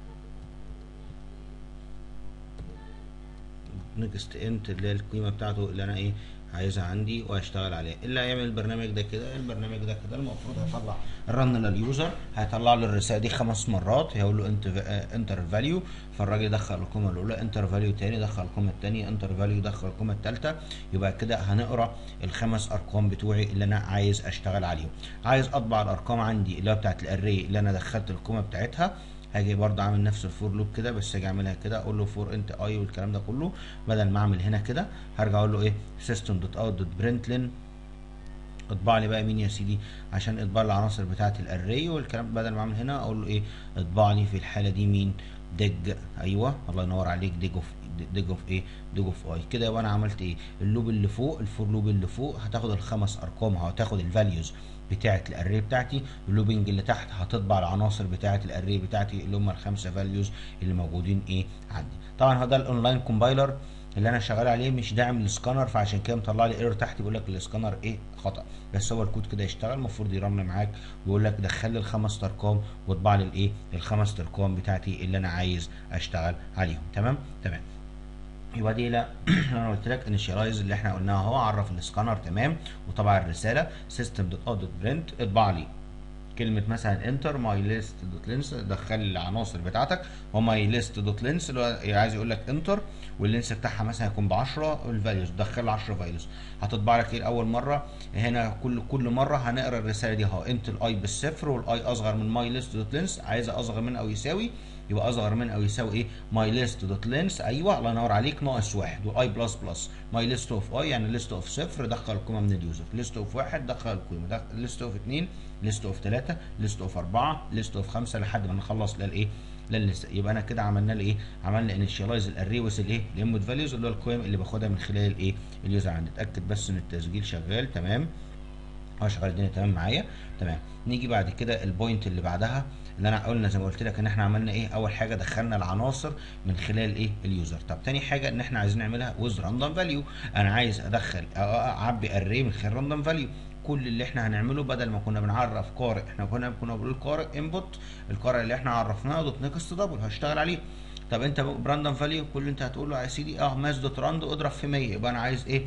نيكست انت اللي هي القيمه بتاعته اللي انا ايه عايزها عندي وهشتغل عليها اللي هيعمل البرنامج ده كده البرنامج ده كده المفروض هيطلع الرن لليوزر هيطلع له الرساله دي خمس مرات هيقول له انت انتر فاليو فالراجل يدخل القيمه الاولى انتر فاليو تاني دخل القيمه الثانيه انتر فاليو دخل القيمه الثالثه يبقى كده هنقرا الخمس ارقام بتوعي اللي انا عايز اشتغل عليهم عايز اطبع الارقام عندي اللي هو بتاعت الاري اللي انا دخلت القيمه بتاعتها هاجي برضه اعمل نفس الفور لوب كده بس هاجي اعملها كده اقول له فور انت اي والكلام ده كله بدل ما اعمل هنا كده هرجع اقول له ايه سيستم دوت اوت دوت برنتلين اطبع لي بقى مين يا سيدي عشان اطبع لي العناصر بتاعه الاري والكلام بدل ما اعمل هنا اقول له ايه اطبع لي في الحاله دي مين دج ايوه الله ينور عليك دج اوف دج اوف ايه دج اوف اي كده يبقى انا عملت ايه اللوب اللي فوق الفور لوب اللي فوق هتاخد الخمس ارقام هتاخد الفاليوز بتاعه الاري بتاعتي اللوبنج اللي تحت هتطبع العناصر بتاعه الاري بتاعتي اللي هم الخمسه فاليوز اللي موجودين ايه عندي طبعا هذا الاونلاين كومبايلر اللي انا شغال عليه مش داعم للسكانر فعشان كده مطلع لي ايرور تحت بيقول لك السكانر ايه خطا بس هو الكود كده يشتغل المفروض يرن معاك ويقول لك دخل لي الخمس ارقام واطبع لي الايه الخمس ارقام بتاعتي اللي انا عايز اشتغل عليهم تمام تمام يبقى دي لا انا قلت لك انيشاليز اللي احنا قلناها اهو عرف السكانر تمام وطبع الرساله سيستم دوت اوت دوت برنت اطبع لي كلمه مثلا انتر ماي ليست دوت لينس دخل العناصر بتاعتك وماي ليست دوت لينس اللي هو عايز يقول لك انتر واللينس بتاعها مثلا يكون ب 10 الفاليوز دخل 10 فاليوز هتطبع لك ايه اول مره هنا كل كل مره هنقرا الرساله دي اهو انت الاي بالصفر والاي اصغر من ماي ليست دوت لينس عايزها اصغر من او يساوي يبقى اصغر من او يساوي ايه ماي ليست دوت لينس ايوه الله ينور عليك ناقص واحد واي بلس بلس ماي ليست اوف اي يعني ليست اوف صفر دخل القيمه من اليوزر ليست اوف واحد دخل القيمه ليست اوف اثنين ليست اوف ثلاثه ليست اوف اربعه ليست اوف خمسه لحد ما نخلص للايه للست يبقى انا كده عملنا له ايه عملنا انيشاليز الاري وصل ايه الانبوت فاليوز اللي هو القيم اللي باخدها من خلال الايه اليوزر عندي اتاكد بس ان التسجيل شغال تمام هو شغال الدنيا تمام معايا تمام نيجي بعد كده البوينت اللي بعدها اللي انا قلنا زي ما قلت لك ان احنا عملنا ايه اول حاجه دخلنا العناصر من خلال ايه اليوزر طب تاني حاجه ان احنا عايزين نعملها ويز راندوم فاليو انا عايز ادخل اعبي اري من خلال راندوم فاليو كل اللي احنا هنعمله بدل ما كنا بنعرف قارئ احنا كنا كنا بنقول قارئ انبوت القارئ اللي احنا عرفناه دوت نيكست دبل هشتغل عليه طب انت براندوم فاليو كل اللي انت هتقول له يا سيدي اه ماس دوت راند اضرب في 100 يبقى انا عايز ايه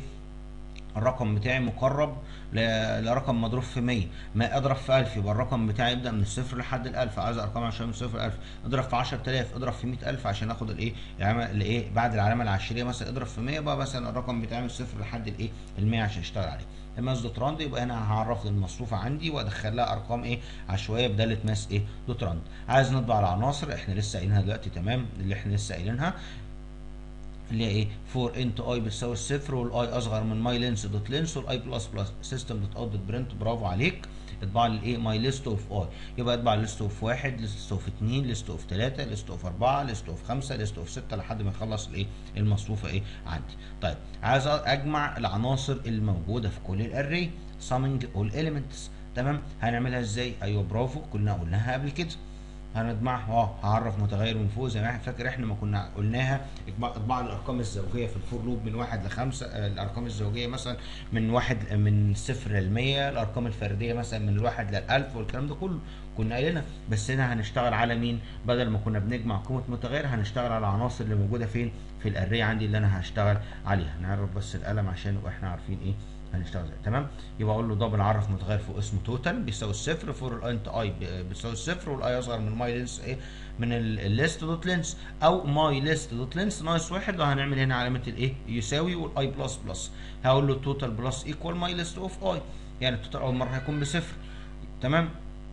الرقم بتاعي مقرب لرقم مضروب في 100 ما اضرب في 1000 يبقى الرقم بتاعي يبدا من الصفر لحد ال 1000 عايز ارقام عشان من الصفر ل 1000 اضرب في 10000 اضرب في 100000 عشان اخد الايه العلامه الايه بعد العلامه العشريه مثلا اضرب في 100 بقى مثلا الرقم بتاعي من الصفر لحد الايه ال 100 عشان اشتغل عليه ماس دوت راند يبقى هنا هعرف المصروفه عندي وادخل لها ارقام ايه عشوائيه بداله ماس ايه دوت راند عايز نطبع العناصر احنا لسه قايلينها دلوقتي تمام اللي احنا لسه قايلينها اللي هي ايه فور انت اي بتساوي الصفر والاي اصغر من ماي لينس دوت لينس والاي بلس بلس سيستم دوت اوت دوت برنت برافو عليك اطبع لي الايه ماي ليست اوف اي يبقى اطبع ليست اوف واحد ليست اوف اثنين ليست اوف ثلاثه ليست اوف اربعه ليست اوف خمسه ليست اوف سته لحد ما يخلص الايه المصروفه ايه عندي طيب عايز اجمع العناصر الموجوده في كل الاري summing all elements تمام هنعملها ازاي ايوه برافو كلنا قلناها قبل كده هنطبعها اه هعرف متغير من فوق زي ما احنا فاكر احنا ما كنا قلناها اطبع الارقام الزوجيه في الفور لوب من واحد لخمسه آه الارقام الزوجيه مثلا من واحد من صفر ل 100 الارقام الفرديه مثلا من الواحد لل 1000 والكلام ده كله كنا قايلينها بس هنا هنشتغل على مين بدل ما كنا بنجمع قيمه متغير هنشتغل على العناصر اللي موجوده فين في الاري عندي اللي انا هشتغل عليها نعرف بس القلم عشان نبقى احنا عارفين ايه هنشتغل ازاي تمام يبقى اقول له دبل عرف متغير فوق اسمه توتال بيساوي الصفر فور الانت اي بيساوي الصفر والاي اصغر من ماي لينس ايه من الليست دوت لينس او ماي ليست دوت لينس ناقص واحد وهنعمل هنا علامه الايه يساوي والاي بلس بلس هقول له توتال بلس ايكوال ماي ليست اوف اي يعني التوتال اول مره هيكون بصفر تمام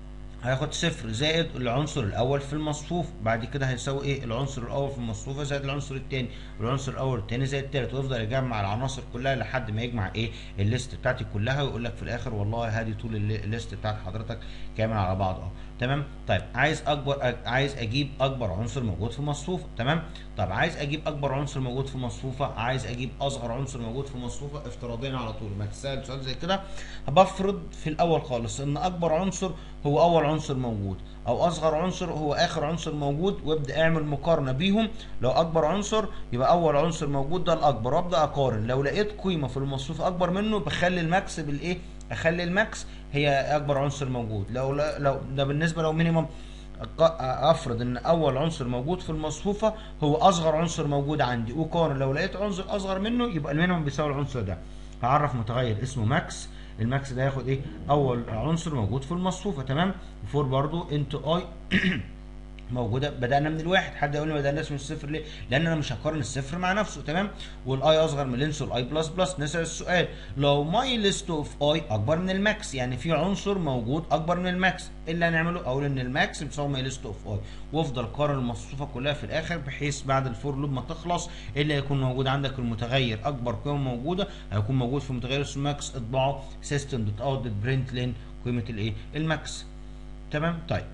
هياخد صفر زائد العنصر الاول في المصفوف بعد كده هيساوي ايه العنصر الاول في المصفوفه زائد العنصر الثاني والعنصر الاول الثاني زائد الثالث ويفضل يجمع العناصر كلها لحد ما يجمع ايه الليست بتاعتي كلها ويقول لك في الاخر والله هذه طول الليست بتاعت حضرتك كامل على بعض اهو تمام طيب عايز اكبر عايز اجيب اكبر عنصر موجود في مصفوفه تمام طب عايز اجيب اكبر عنصر موجود في مصفوفه عايز اجيب اصغر عنصر موجود في مصفوفه افتراضيا على طول ما تسال سؤال زي كده بفرض في الاول خالص ان اكبر عنصر هو اول عنصر موجود او اصغر عنصر هو اخر عنصر موجود وابدا اعمل مقارنه بيهم لو اكبر عنصر يبقى اول عنصر موجود ده الاكبر وابدا اقارن لو لقيت قيمه في المصفوف اكبر منه بخلي الماكس بالايه اخلي الماكس هي اكبر عنصر موجود لو لو ده بالنسبه لو مينيمم افرض ان اول عنصر موجود في المصفوفه هو اصغر عنصر موجود عندي وقارن لو لقيت عنصر اصغر منه يبقى المينيمم بيساوي العنصر ده هعرف متغير اسمه ماكس الماكس ده هياخد ايه اول عنصر موجود في المصفوفه تمام فور برضو انتو اي موجوده بدانا من الواحد حد يقول لي ما بداناش من الصفر ليه لان انا مش هقارن الصفر مع نفسه تمام والاي اصغر من الانس والاي بلس بلس نسال السؤال لو ماي ليست اوف اي اكبر من الماكس يعني في عنصر موجود اكبر من الماكس ايه اللي هنعمله اقول ان الماكس بيساوي ماي ليست اوف اي وافضل قارن المصفوفه كلها في الاخر بحيث بعد الفور لوب ما تخلص ايه اللي هيكون موجود عندك المتغير اكبر قيمه موجوده هيكون موجود في متغير اسمه ماكس اطبعه سيستم دوت اوت دوت برنت لين قيمه الايه الماكس تمام طيب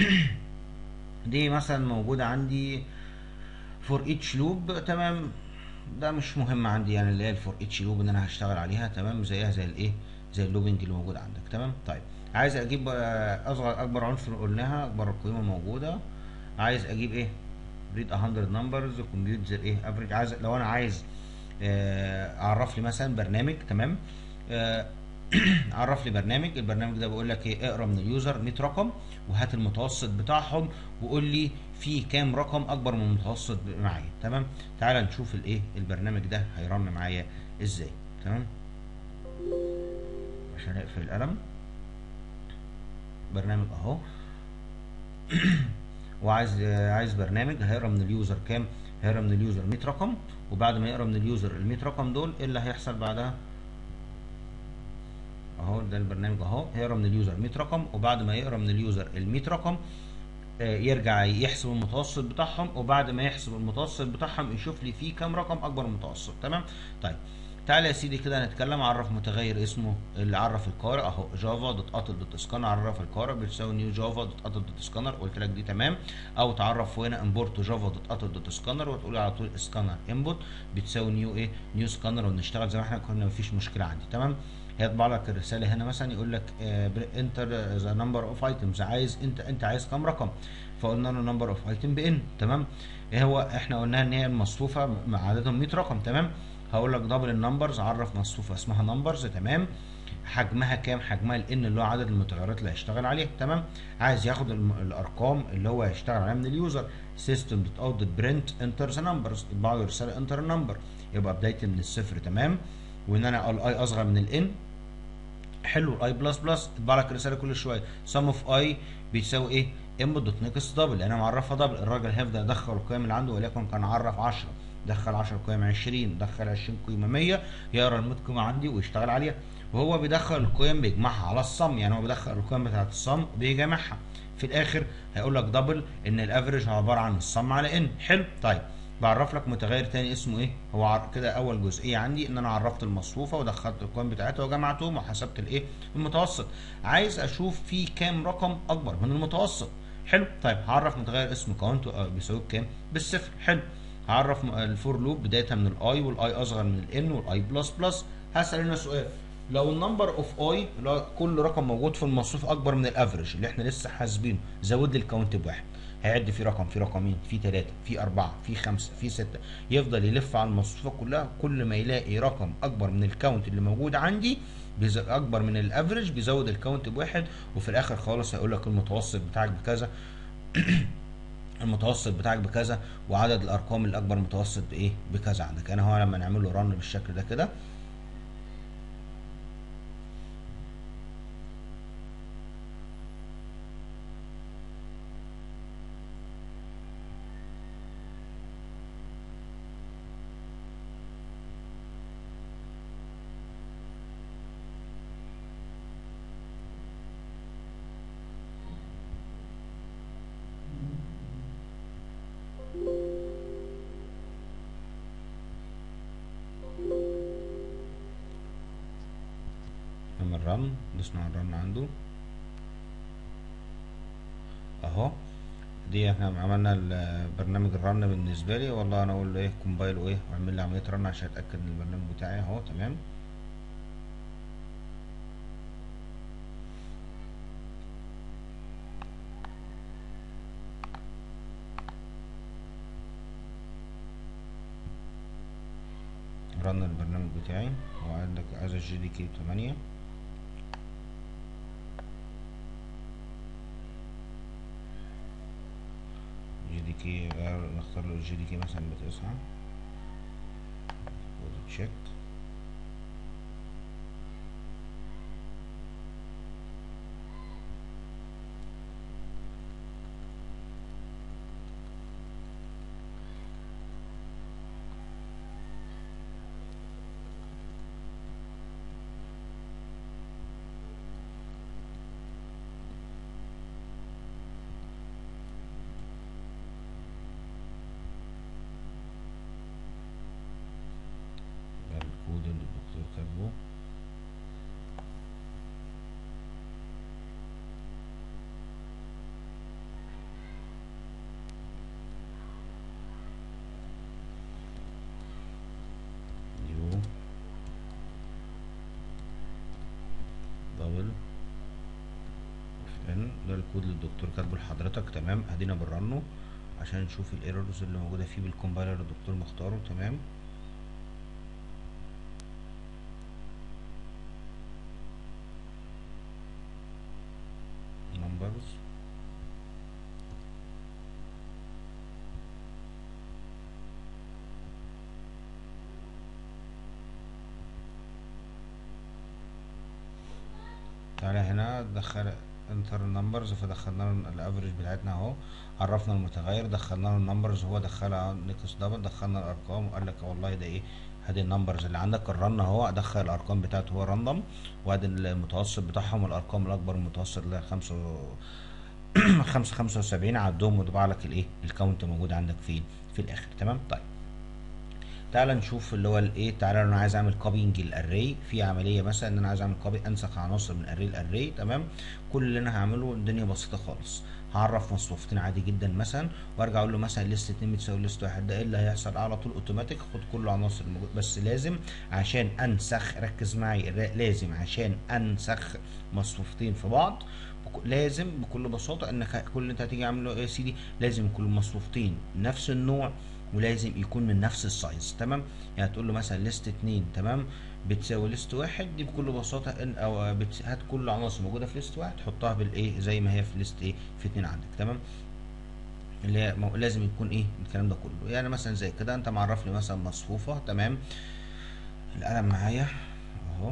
دي مثلا موجودة عندي فور اتش لوب تمام ده مش مهم عندي يعني اللي هي الفور اتش لوب ان انا هشتغل عليها تمام زيها زي الايه زي اللوبنج اللي موجود عندك تمام طيب عايز اجيب اصغر اكبر عنصر قلناها اكبر قيمه موجوده عايز اجيب ايه ريد 100 نمبرز كومبيوت زي ايه افريج عايز لو انا عايز اعرف لي مثلا برنامج تمام عرف لي برنامج البرنامج ده بيقول لك ايه اقرا من اليوزر 100 رقم وهات المتوسط بتاعهم وقول لي في كام رقم اكبر من المتوسط معايا تمام تعال نشوف الايه البرنامج ده هيرن معايا ازاي تمام عشان اقفل القلم برنامج اهو وعايز عايز برنامج هيقرا من اليوزر كام هيقرا من اليوزر 100 رقم وبعد ما يقرا من اليوزر ال 100 رقم دول ايه اللي هيحصل بعدها اهو ده البرنامج اهو هيقرا من اليوزر 100 رقم وبعد ما يقرا من اليوزر ال 100 رقم آه يرجع يحسب المتوسط بتاعهم وبعد ما يحسب المتوسط بتاعهم يشوف لي فيه كام رقم اكبر من المتوسط تمام طيب تعالى يا سيدي كده نتكلم عرف متغير اسمه اللي عرف القارئ اهو جافا دوت اتل دوت سكانر عرف القارئ بتساوي نيو جافا دوت اتل دوت سكانر قلت لك دي تمام او تعرف هنا امبورت جافا دوت اتل دوت سكانر وتقول على طول سكانر انبوت بتساوي نيو ايه نيو سكانر ونشتغل زي ما احنا كنا مفيش مشكله عندي تمام هيطبع لك الرساله هنا مثلا يقول لك انتر ذا نمبر اوف ايتمز عايز انت انت عايز كام رقم فقلنا له نمبر اوف ايتم بان تمام ايه هو احنا قلنا ان هي المصفوفه عددهم 100 رقم تمام هقول لك دبل النمبرز عرف مصفوفه اسمها نمبرز تمام حجمها كام حجمها الان اللي هو عدد المتغيرات اللي هيشتغل عليها تمام عايز ياخد الارقام اللي هو هيشتغل عليها من اليوزر سيستم دوت اوت دوت برنت انتر ذا نمبرز يطبع له رساله انتر النمبر يبقى بدايتي من الصفر تمام وان انا الاي اصغر من الان حلو الاي بلس بلس يطبع لك رساله كل شويه سم اوف اي بيساوي ايه انبوت دوت نيكست دبل انا معرفها دبل الراجل هيفضل يدخل القيم اللي عنده وليكن كان عرف 10 دخل 10 قيم 20 دخل 20 قيمه 100 يقرا ال 100 قيمه عندي ويشتغل عليها وهو بيدخل القيم بيجمعها على الصم يعني هو بيدخل القيم بتاعه الصم بيجمعها في الاخر هيقول لك دبل ان الافريج عباره عن الصم على ان حلو طيب بعرف لك متغير تاني اسمه ايه هو كده اول جزئيه عندي ان انا عرفت المصفوفه ودخلت القيم بتاعتها وجمعتهم وحسبت الايه المتوسط عايز اشوف في كام رقم اكبر من المتوسط حلو طيب هعرف متغير اسمه كاونت بيساوي بكام بالصفر حلو هعرف الفور لوب بدايه من الاي والاي اصغر من الان والاي بلس بلس هسال هنا سؤال لو النمبر اوف اي اللي هو كل رقم موجود في المصروف اكبر من الافرج اللي احنا لسه حاسبينه زود لي الكاونت بواحد هيعد في رقم في رقمين في ثلاثة في أربعة في خمسة في ستة يفضل يلف على المصفوفة كلها كل ما يلاقي رقم أكبر من الكاونت اللي موجود عندي أكبر من الأفرج بيزود الكاونت بواحد وفي الآخر خالص هيقول لك المتوسط بتاعك بكذا المتوسط بتاعك بكذا وعدد الارقام الاكبر متوسط بايه بكذا عندك انا هو لما نعمل له رن بالشكل ده كده رن دوسنا على الرن عنده اهو دي احنا عملنا البرنامج الرن بالنسبه لي والله انا اقول له ايه كومبايل وايه واعمل لي عمليه رن عشان اتاكد ان البرنامج بتاعي اهو تمام رن البرنامج بتاعي وعندك عايز الجي دي كي 8 جي دي كي نختار له الجي دي كي مثلا بتسعة تشيك ده الكود اللي الدكتور كاتبه يو دبل ان ده الكود اللي الدكتور كاتبه لحضرتك تمام ادينا بنرنه عشان نشوف الايرورز اللي موجوده فيه بالكومبايلر اللي الدكتور مختاره تمام numbers تعالى هنا دخل انتر النمبرز فدخلنا له الافريج بتاعتنا اهو عرفنا المتغير دخلنا له النمبرز هو دخلها نيكس دبل دخلنا الارقام وقال لك والله ده ايه ادي النمبرز اللي عندك الرن اهو ادخل الارقام بتاعته هو راندوم وادي المتوسط بتاعهم الارقام الاكبر من المتوسط اللي هي خمسة خمسة خمسة وسبعين عدهم وطبع لك الايه الكاونت موجود عندك فين في الاخر تمام طيب تعالى نشوف اللي هو الايه تعالى انا عايز اعمل كوبينج الاري في عمليه مثلا ان انا عايز اعمل كوبي انسخ عناصر من اري الاري تمام كل اللي انا هعمله الدنيا بسيطه خالص هعرف مصفوفتين عادي جدا مثلا وارجع اقول له مثلا ليست 2 بتساوي ليست 1 ده ايه اللي هيحصل على طول اوتوماتيك خد كل العناصر الموجوده بس لازم عشان انسخ ركز معي لازم عشان انسخ مصفوفتين في بعض لازم بكل بساطه انك كل اللي انت هتيجي عامله ايه يا سيدي لازم يكون المصفوفتين نفس النوع ولازم يكون من نفس السايز تمام يعني تقول له مثلا ليست 2 تمام بتساوي ليست واحد دي بكل بساطه ان او بت... هات كل العناصر موجوده في ليست واحد حطها بالايه زي ما هي في ليست ايه في اتنين عندك تمام اللي هي مو... لازم يكون ايه الكلام ده كله يعني مثلا زي كده انت معرف لي مثلا مصفوفه تمام القلم معايا اهو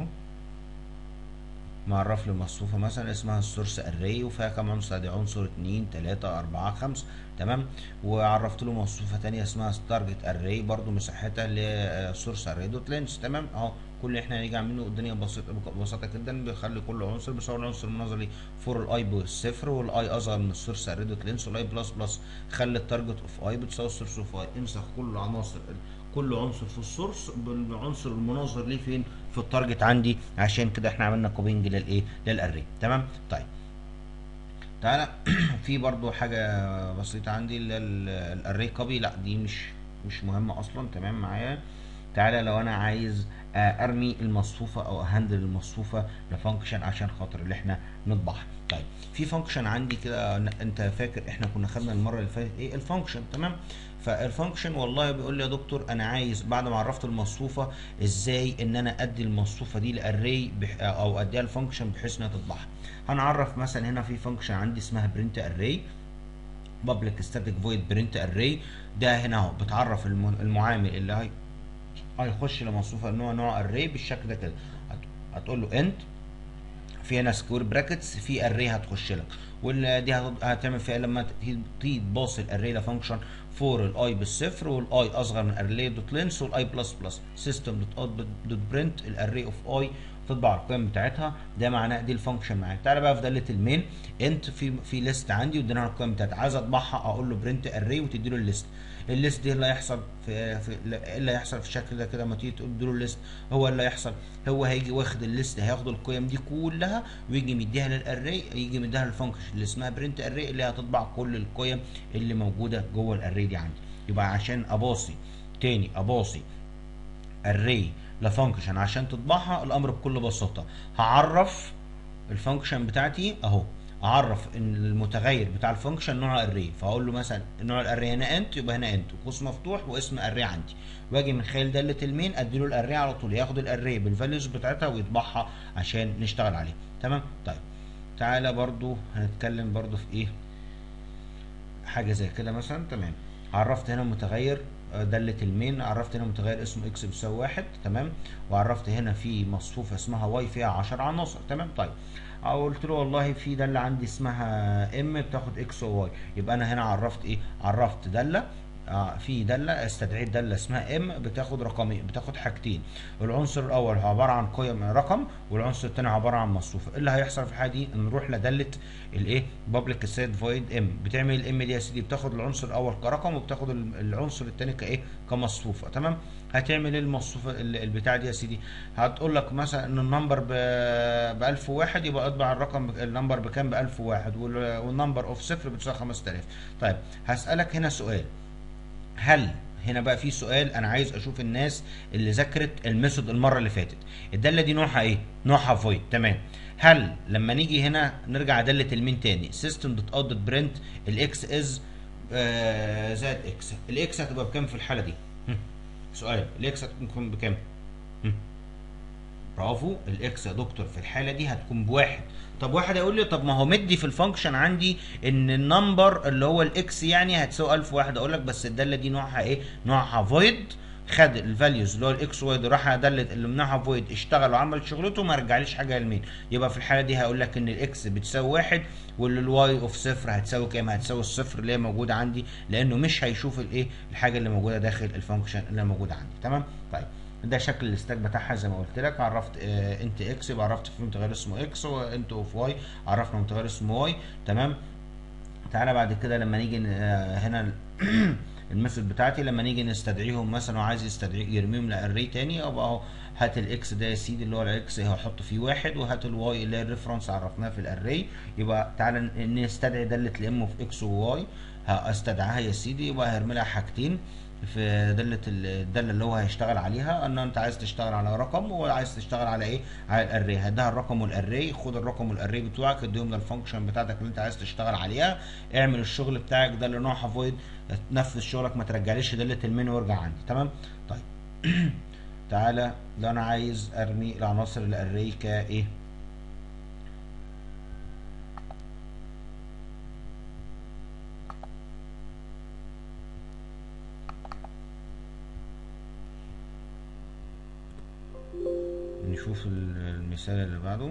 معرف لي مصفوفة مثلا اسمها السورس اري وفيها كام عنصر دي عنصر اتنين تلاتة اربعة خمسة تمام وعرفت له مصفوفة تانية اسمها تارجت اري برضو مساحتها اللي هي سورس اري دوت لينس تمام اهو كل اللي احنا هنيجي عاملينه الدنيا بسيطة ببساطة جدا بيخلي كل عنصر بيساوي العنصر المناظري فور الاي بالصفر والاي اصغر من السورس اري دوت لينس والاي بلس بلس خلي التارجت اوف اي بتساوي السورس اوف اي امسح كل العناصر كل عنصر في السورس بالعنصر المناظر ليه فين في التارجت عندي عشان كده احنا عملنا كوبينج للايه للاري تمام طيب تعالى في برضو حاجه بسيطه عندي اللي الاري كوبي لا دي مش مش مهمه اصلا تمام معايا تعالى لو انا عايز ارمي المصفوفه او اهندل المصفوفه لفانكشن عشان خاطر اللي احنا نطبعها طيب في فانكشن عندي كده انت فاكر احنا كنا خدنا المره اللي فاتت ايه الفانكشن تمام فالفانكشن والله بيقول لي يا دكتور انا عايز بعد ما عرفت المصفوفه ازاي ان انا ادي المصفوفه دي لاري او اديها الفانكشن بحيث انها تطبعها هنعرف مثلا هنا في فانكشن عندي اسمها برنت اري public static void print array ده هنا اهو بتعرف المعامل اللي هي هيخش لمصفوفه نوع نوع اري بالشكل ده كده هتقول له انت في هنا سكوير براكتس في اري هتخش لك واللي دي هتعمل فيها لما تيجي تباص الاري لفانكشن فور الاي بالصفر والاي اصغر من اري دوت لينس والاي بلس بلس سيستم دوت اوت دوت برنت الاري اوف اي تطبع القيم بتاعتها ده معناه دي الفانكشن معايا تعالى بقى في داله المين انت في في ليست عندي وادينا القيم بتاعتها عايز اطبعها اقول له برنت اري وتدي له الليست الليست دي اللي هيحصل في, في ايه اللي هيحصل في الشكل ده كده لما تيجي تقول له الليست هو اللي هيحصل هو هيجي واخد الليست هياخد القيم دي كلها ويجي مديها للاري يجي مديها للفانكشن اللي اسمها برنت اري اللي هتطبع كل القيم اللي موجوده جوه الاري دي عندي يبقى عشان اباصي تاني اباصي اري لفانكشن عشان تطبعها الامر بكل بساطه هعرف الفانكشن بتاعتي اهو اعرف ان المتغير بتاع الفانكشن نوعه اري فاقول له مثلا نوع الاري هنا انت يبقى هنا انت وقوس مفتوح واسم اري عندي واجي من خلال داله المين ادي له الاري على طول ياخد الاري بالفاليوز بتاعتها ويطبعها عشان نشتغل عليها تمام طيب تعالى برضو هنتكلم برضو في ايه حاجه زي كده مثلا تمام عرفت هنا متغير دالة المين عرفت هنا متغير اسمه اكس بيساوي واحد تمام وعرفت هنا في مصفوفة اسمها واي فيها 10 عناصر تمام طيب او قلت له والله في دالة عندي اسمها ام بتاخد اكس وواي يبقى انا هنا عرفت ايه عرفت دالة آه في داله استدعيت داله اسمها ام بتاخد رقمين بتاخد حاجتين العنصر الاول هو عباره عن قيم رقم والعنصر الثاني عباره عن مصفوفه ايه اللي هيحصل في الحاله دي نروح لداله الايه بابليك سيد فويد ام بتعمل الام دي يا سيدي بتاخد العنصر الاول كرقم وبتاخد العنصر الثاني كايه كمصفوفه تمام هتعمل ايه المصفوفه البتاع دي يا سيدي هتقول لك مثلا ان النمبر ب 1001 يبقى اطبع الرقم النمبر بكام ب 1001 والنمبر اوف صفر بتساوي 5000 طيب هسالك هنا سؤال هل هنا بقى في سؤال انا عايز اشوف الناس اللي ذاكرت الميثود المره اللي فاتت الداله دي نوعها ايه نوعها فويد تمام هل لما نيجي هنا نرجع داله المين تاني سيستم دوت اوت دوت برنت الاكس از زائد اكس الاكس هتبقى بكام في الحاله دي سؤال الاكس هتكون بكام برافو الاكس يا دكتور في الحاله دي هتكون بواحد طب واحد هيقول لي طب ما هو مدي في الفانكشن عندي ان النمبر اللي هو الاكس يعني هتساوي 1001 اقول لك بس الداله دي نوعها ايه نوعها فويد خد الفاليوز اللي هو الاكس واي راح داله اللي منها فويد اشتغل وعمل شغلته ما رجعليش حاجه لمين يبقى في الحاله دي هقول لك ان الاكس بتساوي واحد والواي اوف صفر هتساوي كام هتساوي الصفر اللي هي موجوده عندي لانه مش هيشوف الايه الحاجه اللي موجوده داخل الفانكشن اللي موجوده عندي تمام طيب ده شكل الاستاك بتاعها زي ما قلت لك عرفت اه انت اكس يبقى عرفت في متغير اسمه اكس وانت اوف واي عرفنا متغير اسمه واي تمام تعالى بعد كده لما نيجي اه هنا الميثود بتاعتي لما نيجي نستدعيهم مثلا وعايز يستدعي يرميهم لاري تاني يبقى اهو هات الاكس ده يا سيدي اللي هو الاكس هحط فيه واحد وهات الواي اللي هي الريفرنس عرفناه في الاري يبقى تعالى نستدعي داله الام في اكس وواي استدعاها يا سيدي يبقى هيرمي لها حاجتين في داله الداله اللي هو هيشتغل عليها ان انت عايز تشتغل على رقم وعايز تشتغل على ايه على الاري هديها الرقم والاري خد الرقم والاري بتوعك اديهم للفانكشن بتاعتك اللي انت عايز تشتغل عليها اعمل الشغل بتاعك ده اللي نوعها فويد تنفذ شغلك ما ترجعليش داله المين وارجع عندي تمام طيب تعالى لو انا عايز ارمي العناصر الاري كايه نشوف المثال اللي بعده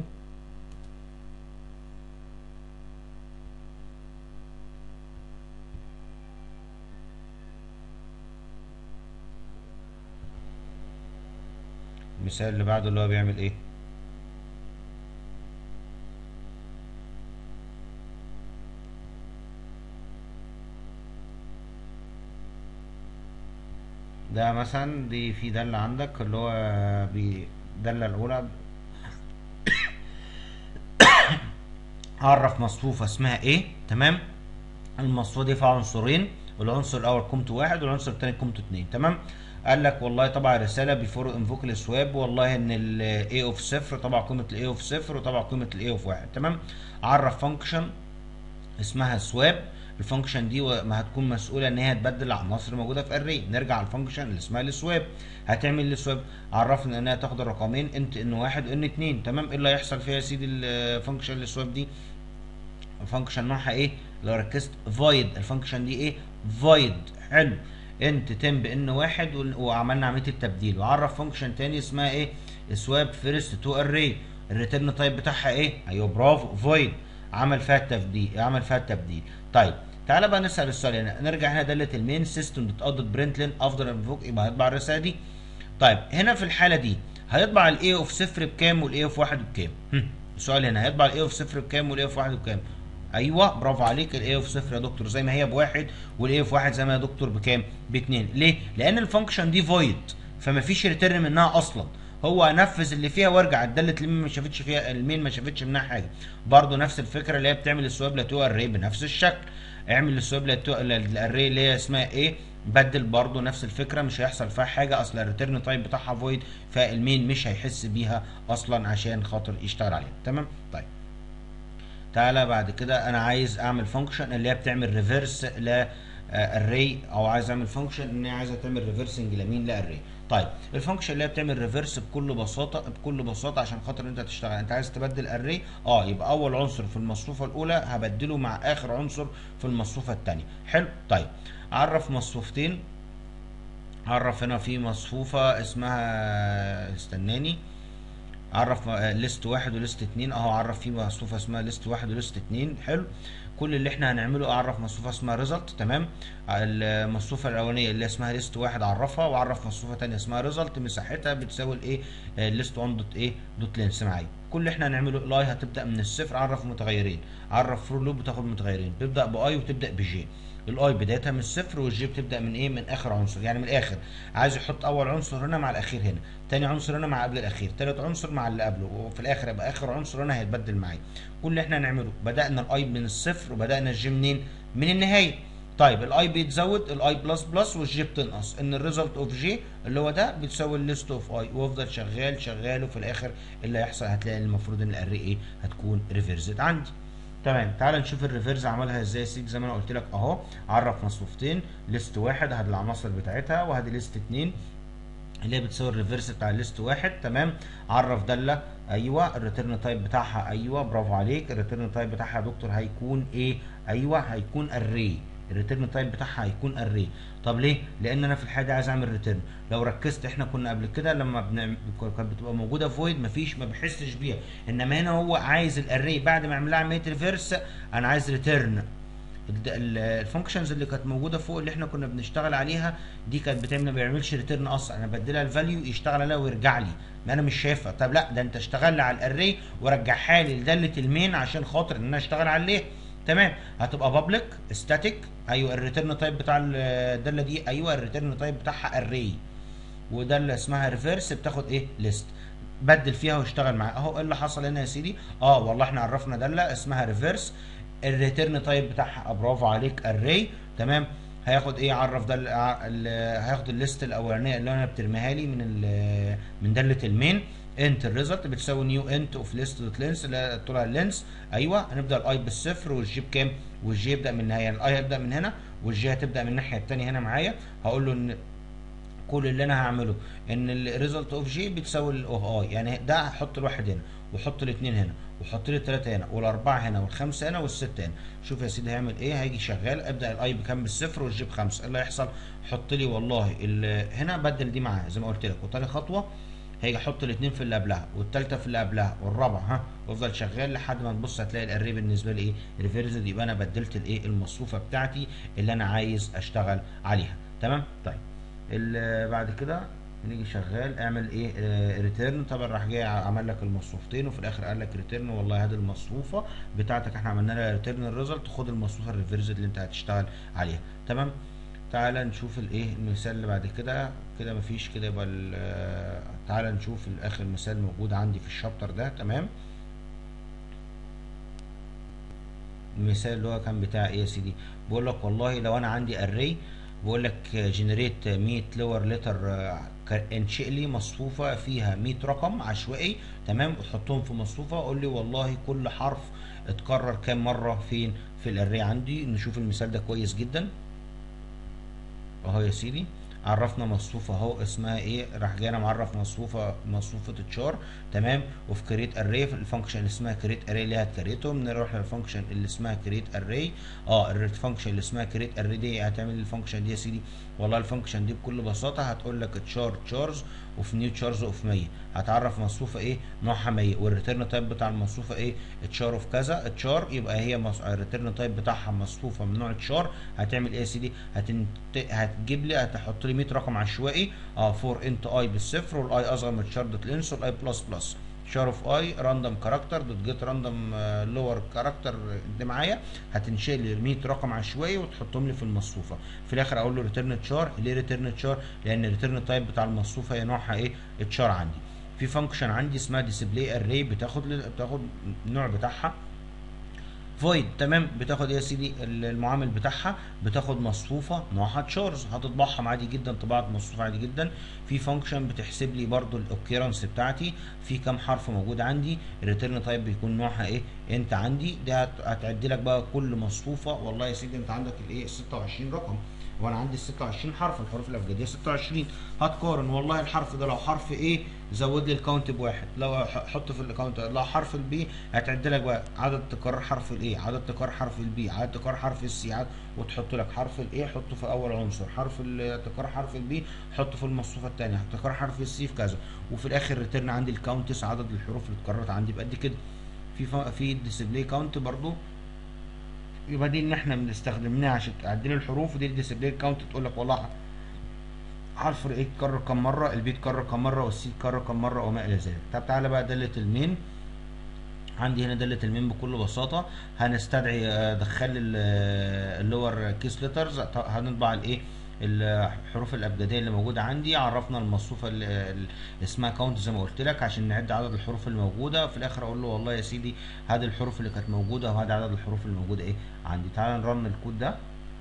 المثال اللي بعده اللي هو بيعمل ايه ده مثلا دي في دالة عندك اللي هو بي الدالة الأولى عرف مصفوفة اسمها ايه تمام المصفوفة دي فيها عنصرين والعنصر الأول قيمته واحد والعنصر التاني قيمته اتنين تمام قال لك والله طبع الرسالة بيفور انفوك السواب والله ان ال A اوف صفر طبع قيمة ال A اوف صفر وطبع قيمة ال A اوف واحد تمام عرف فانكشن اسمها سواب الفانكشن دي ما هتكون مسؤوله ان هي تبدل العناصر الموجوده في اري نرجع على الفانكشن اللي اسمها السواب هتعمل السواب عرفنا انها تاخد الرقمين انت ان واحد وان اتنين تمام ايه اللي هيحصل فيها يا سيدي الفانكشن السواب دي الفانكشن نوعها ايه لو ركزت فايد الفانكشن دي ايه فايد حلو انت تم بان واحد وعملنا عمليه التبديل وعرف فانكشن تاني اسمها ايه سواب فيرست تو اري الريتيرن تايب بتاعها ايه ايوه برافو فايد عمل فيها التبديل عمل فيها التبديل طيب تعالى بقى نسال السؤال هنا نرجع هنا داله المين سيستم دوت اوت برنت لين افضل انفوك يبقى هيطبع الرساله دي طيب هنا في الحاله دي هيطبع الاي اوف صفر بكام والاي اوف واحد بكام السؤال هنا هيطبع الاي اوف صفر بكام والاي اوف واحد بكام ايوه برافو عليك الاي اوف صفر يا دكتور زي ما هي بواحد والاي اوف واحد زي ما هي يا دكتور بكام؟ باتنين ليه؟ لان الفانكشن دي فويد فما فيش ريتيرن منها اصلا هو نفذ اللي فيها وارجع الداله المين ما شافتش فيها المين ما شافتش منها حاجه برضه نفس الفكره اللي هي بتعمل السواب لاتو اري بنفس الشكل اعمل السواب لاتو الاري اللي هي اسمها ايه بدل برضه نفس الفكره مش هيحصل فيها حاجه اصل الريتيرن تايب بتاعها فويد فالمين مش هيحس بيها اصلا عشان خاطر يشتغل عليها تمام طيب تعالى بعد كده انا عايز اعمل فانكشن اللي هي بتعمل ريفرس ل اري او عايز اعمل فانكشن ان هي عايزه تعمل ريفرسنج لمين لاري طيب الفانكشن اللي هي بتعمل ريفرس بكل بساطه بكل بساطه عشان خاطر انت تشتغل انت عايز تبدل اري اه يبقى اول عنصر في المصفوفه الاولى هبدله مع اخر عنصر في المصفوفه الثانيه حلو طيب عرف مصفوفتين عرف هنا في مصفوفه اسمها استناني عرف ليست واحد وليست اتنين اهو عرف في مصفوفه اسمها ليست واحد وليست اتنين حلو كل اللي احنا هنعمله اعرف مصفوفه اسمها ريزلت تمام المصفوفه الاولانيه اللي اسمها ليست واحد عرفها وعرف مصفوفه تانية اسمها ريزلت مساحتها بتساوي الايه ليست 1 دوت ايه دوت لينس معايا كل اللي احنا هنعمله الاي هتبدا من الصفر عرف متغيرين عرف فور لوب بتاخد متغيرين بيبدا باي وتبدا بجي الاي بدايتها من الصفر والجي بتبدا من ايه من اخر عنصر يعني من الاخر عايز يحط اول عنصر هنا مع الاخير هنا تاني عنصر هنا مع قبل الاخير تالت عنصر مع اللي قبله وفي الاخر يبقى اخر عنصر هنا هيتبدل معايا كل اللي احنا هنعمله بدانا الاي من الصفر وبدانا الجي منين من النهايه طيب الاي بيتزود الاي بلس بلس والجي بتنقص ان الريزلت اوف جي اللي هو ده بتساوي الليست اوف اي وافضل شغال شغال وفي الاخر اللي هيحصل هتلاقي المفروض ان الاري ايه هتكون ريفرزد عندي تمام تعال نشوف الريفرز عملها ازاي سيك زي ما انا قلت لك اهو عرف مصفوفتين ليست واحد هدي العناصر بتاعتها وهدي ليست اتنين اللي هي بتساوي الريفرس بتاع الليست واحد تمام عرف داله ايوه الريتيرن تايب بتاعها ايوه برافو عليك الريتيرن تايب بتاعها يا دكتور هيكون ايه ايوه هيكون اري الريتيرن تايب بتاعها هيكون اري طب ليه لان انا في الحاله دي عايز اعمل ريتيرن لو ركزت احنا كنا قبل كده لما بنعمل كانت بتبقى موجوده فويد مفيش ما بحسش بيها انما هنا هو عايز الاري بعد ما اعمل لها عمليه ريفرس انا عايز ريتيرن الفانكشنز اللي كانت موجوده فوق اللي احنا كنا بنشتغل عليها دي كانت بتعمل ما بيعملش ريتيرن اصلا انا بديلها الفاليو يشتغل عليها ويرجع لي ما انا مش شايفها طب لا ده انت اشتغل لي على الاري ورجعها لي لداله المين عشان خاطر ان انا اشتغل عليه تمام هتبقى بابليك ستاتيك ايوه الريتيرن تايب بتاع الداله دي ايوه الريتيرن تايب بتاعها اري وده اللي اسمها ريفرس بتاخد ايه ليست بدل فيها واشتغل معاها اهو ايه اللي حصل هنا يا سيدي اه والله احنا عرفنا داله اسمها ريفرس الريتيرن تايب بتاعها برافو عليك اري تمام هياخد ايه عرف ده هياخد الليست الاولانيه اللي انا بترميها لي من من داله المين انت الريزلت بتساوي نيو انت اوف ليست دوت لينس اللي طلع اللينس ايوه هنبدا الاي بالصفر والجي بكام والجي يبدا من النهايه يعني الاي هيبدا من هنا والجي هتبدا من الناحيه الثانيه هنا معايا هقول له ان كل اللي انا هعمله ان الريزلت اوف جي بتساوي الاوف اي يعني ده هحط الواحد هنا وحط الاثنين هنا وحط لي الثلاثه هنا والاربعه هنا والخمسه هنا والسته هنا شوف يا سيدي هيعمل ايه هيجي شغال ابدا الاي بكام بالصفر والجي بخمسه ايه اللي هيحصل حط لي والله هنا بدل دي معاه زي ما قلت لك وتاني خطوه هيجي احط الاثنين في اللي قبلها والثالثه في اللي قبلها والرابعه ها وافضل شغال لحد ما تبص هتلاقي الاري بالنسبه لي ايه ريفيرزد يبقى انا بدلت الايه المصفوفه بتاعتي اللي انا عايز اشتغل عليها تمام طيب بعد كده نيجي شغال اعمل ايه آه ريتيرن طبعا راح جاي عمل لك المصفوفتين وفي الاخر قال لك ريتيرن والله هذه المصفوفه بتاعتك احنا عملنا لها ريتيرن الريزلت خد المصفوفه الريفيرزد اللي انت هتشتغل عليها تمام تعالى نشوف الايه المثال اللي بعد كده كده مفيش كده يبقى تعالى نشوف اخر مثال موجود عندي في الشابتر ده تمام المثال اللي هو كان بتاع ايه يا سيدي بقول لك والله لو انا عندي اري بقول لك جنريت 100 لور لتر انشئ لي مصفوفه فيها 100 رقم عشوائي تمام وتحطهم في مصفوفه قول لي والله كل حرف اتكرر كام مره فين في الاري عندي نشوف المثال ده كويس جدا اهو يا سيدي عرفنا مصفوفه اهو اسمها ايه راح جانا معرف مصفوفه مصفوفه تشار تمام وفي كريت اري في الفانكشن اللي اسمها كريت اري اللي هتكريتهم نروح للفانكشن اللي اسمها كريت اري اه الفانكشن اللي اسمها كريت اري دي هتعمل الفانكشن دي يا سيدي والله الفانكشن دي بكل بساطه هتقول لك تشار تشارز وفي نيو تشارز اوف 100 هتعرف مصفوفه ايه نوعها 100 والريتيرن تايب بتاع المصفوفه ايه تشار اوف كذا تشار يبقى هي مص... الريتيرن تايب بتاعها مصفوفه من نوع تشار هتعمل ايه يا سيدي هتنت... هتجيب لي هتحط لي 100 رقم عشوائي اه فور انت اي بالصفر والاي اصغر من تشار دوت لينس والاي بلس بلس شار اوف اي راندوم كاركتر دوت جيت راندوم لور كاركتر اللي معايا هتنشئ لي 100 رقم عشوائي وتحطهم لي في المصفوفه في الاخر اقول له ريتيرن تشار ليه ريتيرن تشار لان الريتيرن تايب بتاع المصفوفه هي نوعها ايه تشار عندي في فانكشن عندي اسمها ديسبلاي اري بتاخد بتاخد النوع بتاعها فويد تمام بتاخد يا سيدي المعامل بتاعها بتاخد مصفوفه نوعها تشارز هتطبعهم عادي جدا طباعه مصفوفه عادي جدا في فانكشن بتحسب لي برضو الاوكيرنس بتاعتي في كام حرف موجود عندي الريتيرن تايب بيكون نوعها ايه انت عندي ده هتعد لك بقى كل مصفوفه والله يا سيدي انت عندك الايه 26 رقم وانا عندي ال 26 حرف الحروف الابجديه 26 هتقارن والله الحرف ده لو حرف ايه زود لي الكاونت بواحد لو حط في الكاونت لو حرف البي هتعد لك بقى عدد تكرار حرف الايه عدد تكرار حرف البي عدد تكرار حرف السي عدد وتحط لك حرف الايه حطه في اول عنصر حرف تكرار حرف البي حطه في المصفوفه الثانيه تكرار حرف السي في كذا وفي الاخر ريتيرن عندي الكاونتس عدد الحروف اللي اتكررت عندي بقد كده في في ديسبلاي كاونت برضو يبقى دي ان احنا بنستخدمناها عشان تعدل الحروف ودي الديسبلاي كاونت تقول لك والله حرف الايه اتكرر كم مره البي اتكرر كم مره والسي اتكرر كم مره وما الى ذلك طب تعالى بقى داله المين عندي هنا داله المين بكل بساطه هنستدعي ادخل اللور كيس ليترز هنطبع الايه الحروف الابجديه اللي موجوده عندي عرفنا المصفوفه اللي اسمها كاونت زي ما قلت لك عشان نعد عدد الحروف اللي موجوده في الاخر اقول له والله يا سيدي هذه الحروف اللي كانت موجوده وهذا عدد الحروف اللي موجوده ايه عندي تعال نرن الكود ده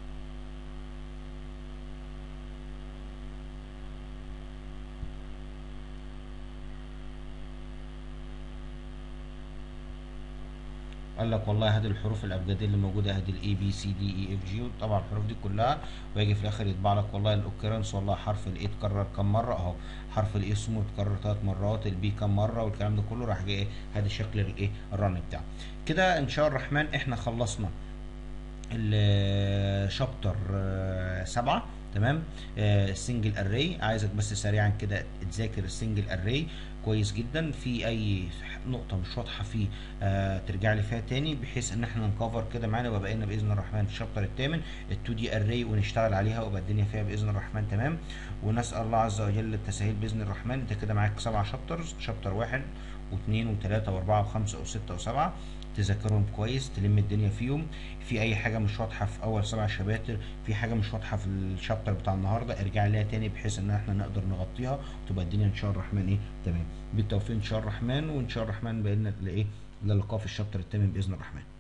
قال لك والله هذه الحروف الابجديه اللي موجوده هذه الاي بي سي دي اي اف جي طبعا الحروف دي كلها ويجي في الاخر يطبع لك والله الاوكيرنس والله حرف الاي اتكرر كم مره اهو حرف الاي اسمه اتكرر ثلاث مرات البي كم مره والكلام ده كله راح جاي ايه هذا شكل الايه الرن بتاعه كده ان شاء الرحمن احنا خلصنا الشابتر سبعة تمام السنجل اري عايزك بس سريعا كده تذاكر السنجل اري كويس جدا في اي نقطه مش واضحه فيه آه ترجع لي فيها تاني بحيث ان احنا نكفر كده معانا ويبقى بقينا باذن الرحمن في الشابتر الثامن ال2 دي اري ونشتغل عليها ويبقى الدنيا فيها باذن الرحمن تمام ونسال الله عز وجل التسهيل باذن الرحمن انت كده معاك سبع شابترز شابتر واحد واثنين وثلاثه واربعه وخمسه وسته وسبعه تذاكرهم كويس تلم الدنيا فيهم في اي حاجه مش واضحه في اول سبع شباتر في حاجه مش واضحه في الشابتر بتاع النهارده ارجع لها تاني بحيث ان احنا نقدر نغطيها وتبقى الدنيا ان شاء الرحمن ايه تمام بالتوفيق ان شاء الرحمن وان شاء الرحمن بقينا لايه للقاء في الشابتر الثامن باذن الرحمن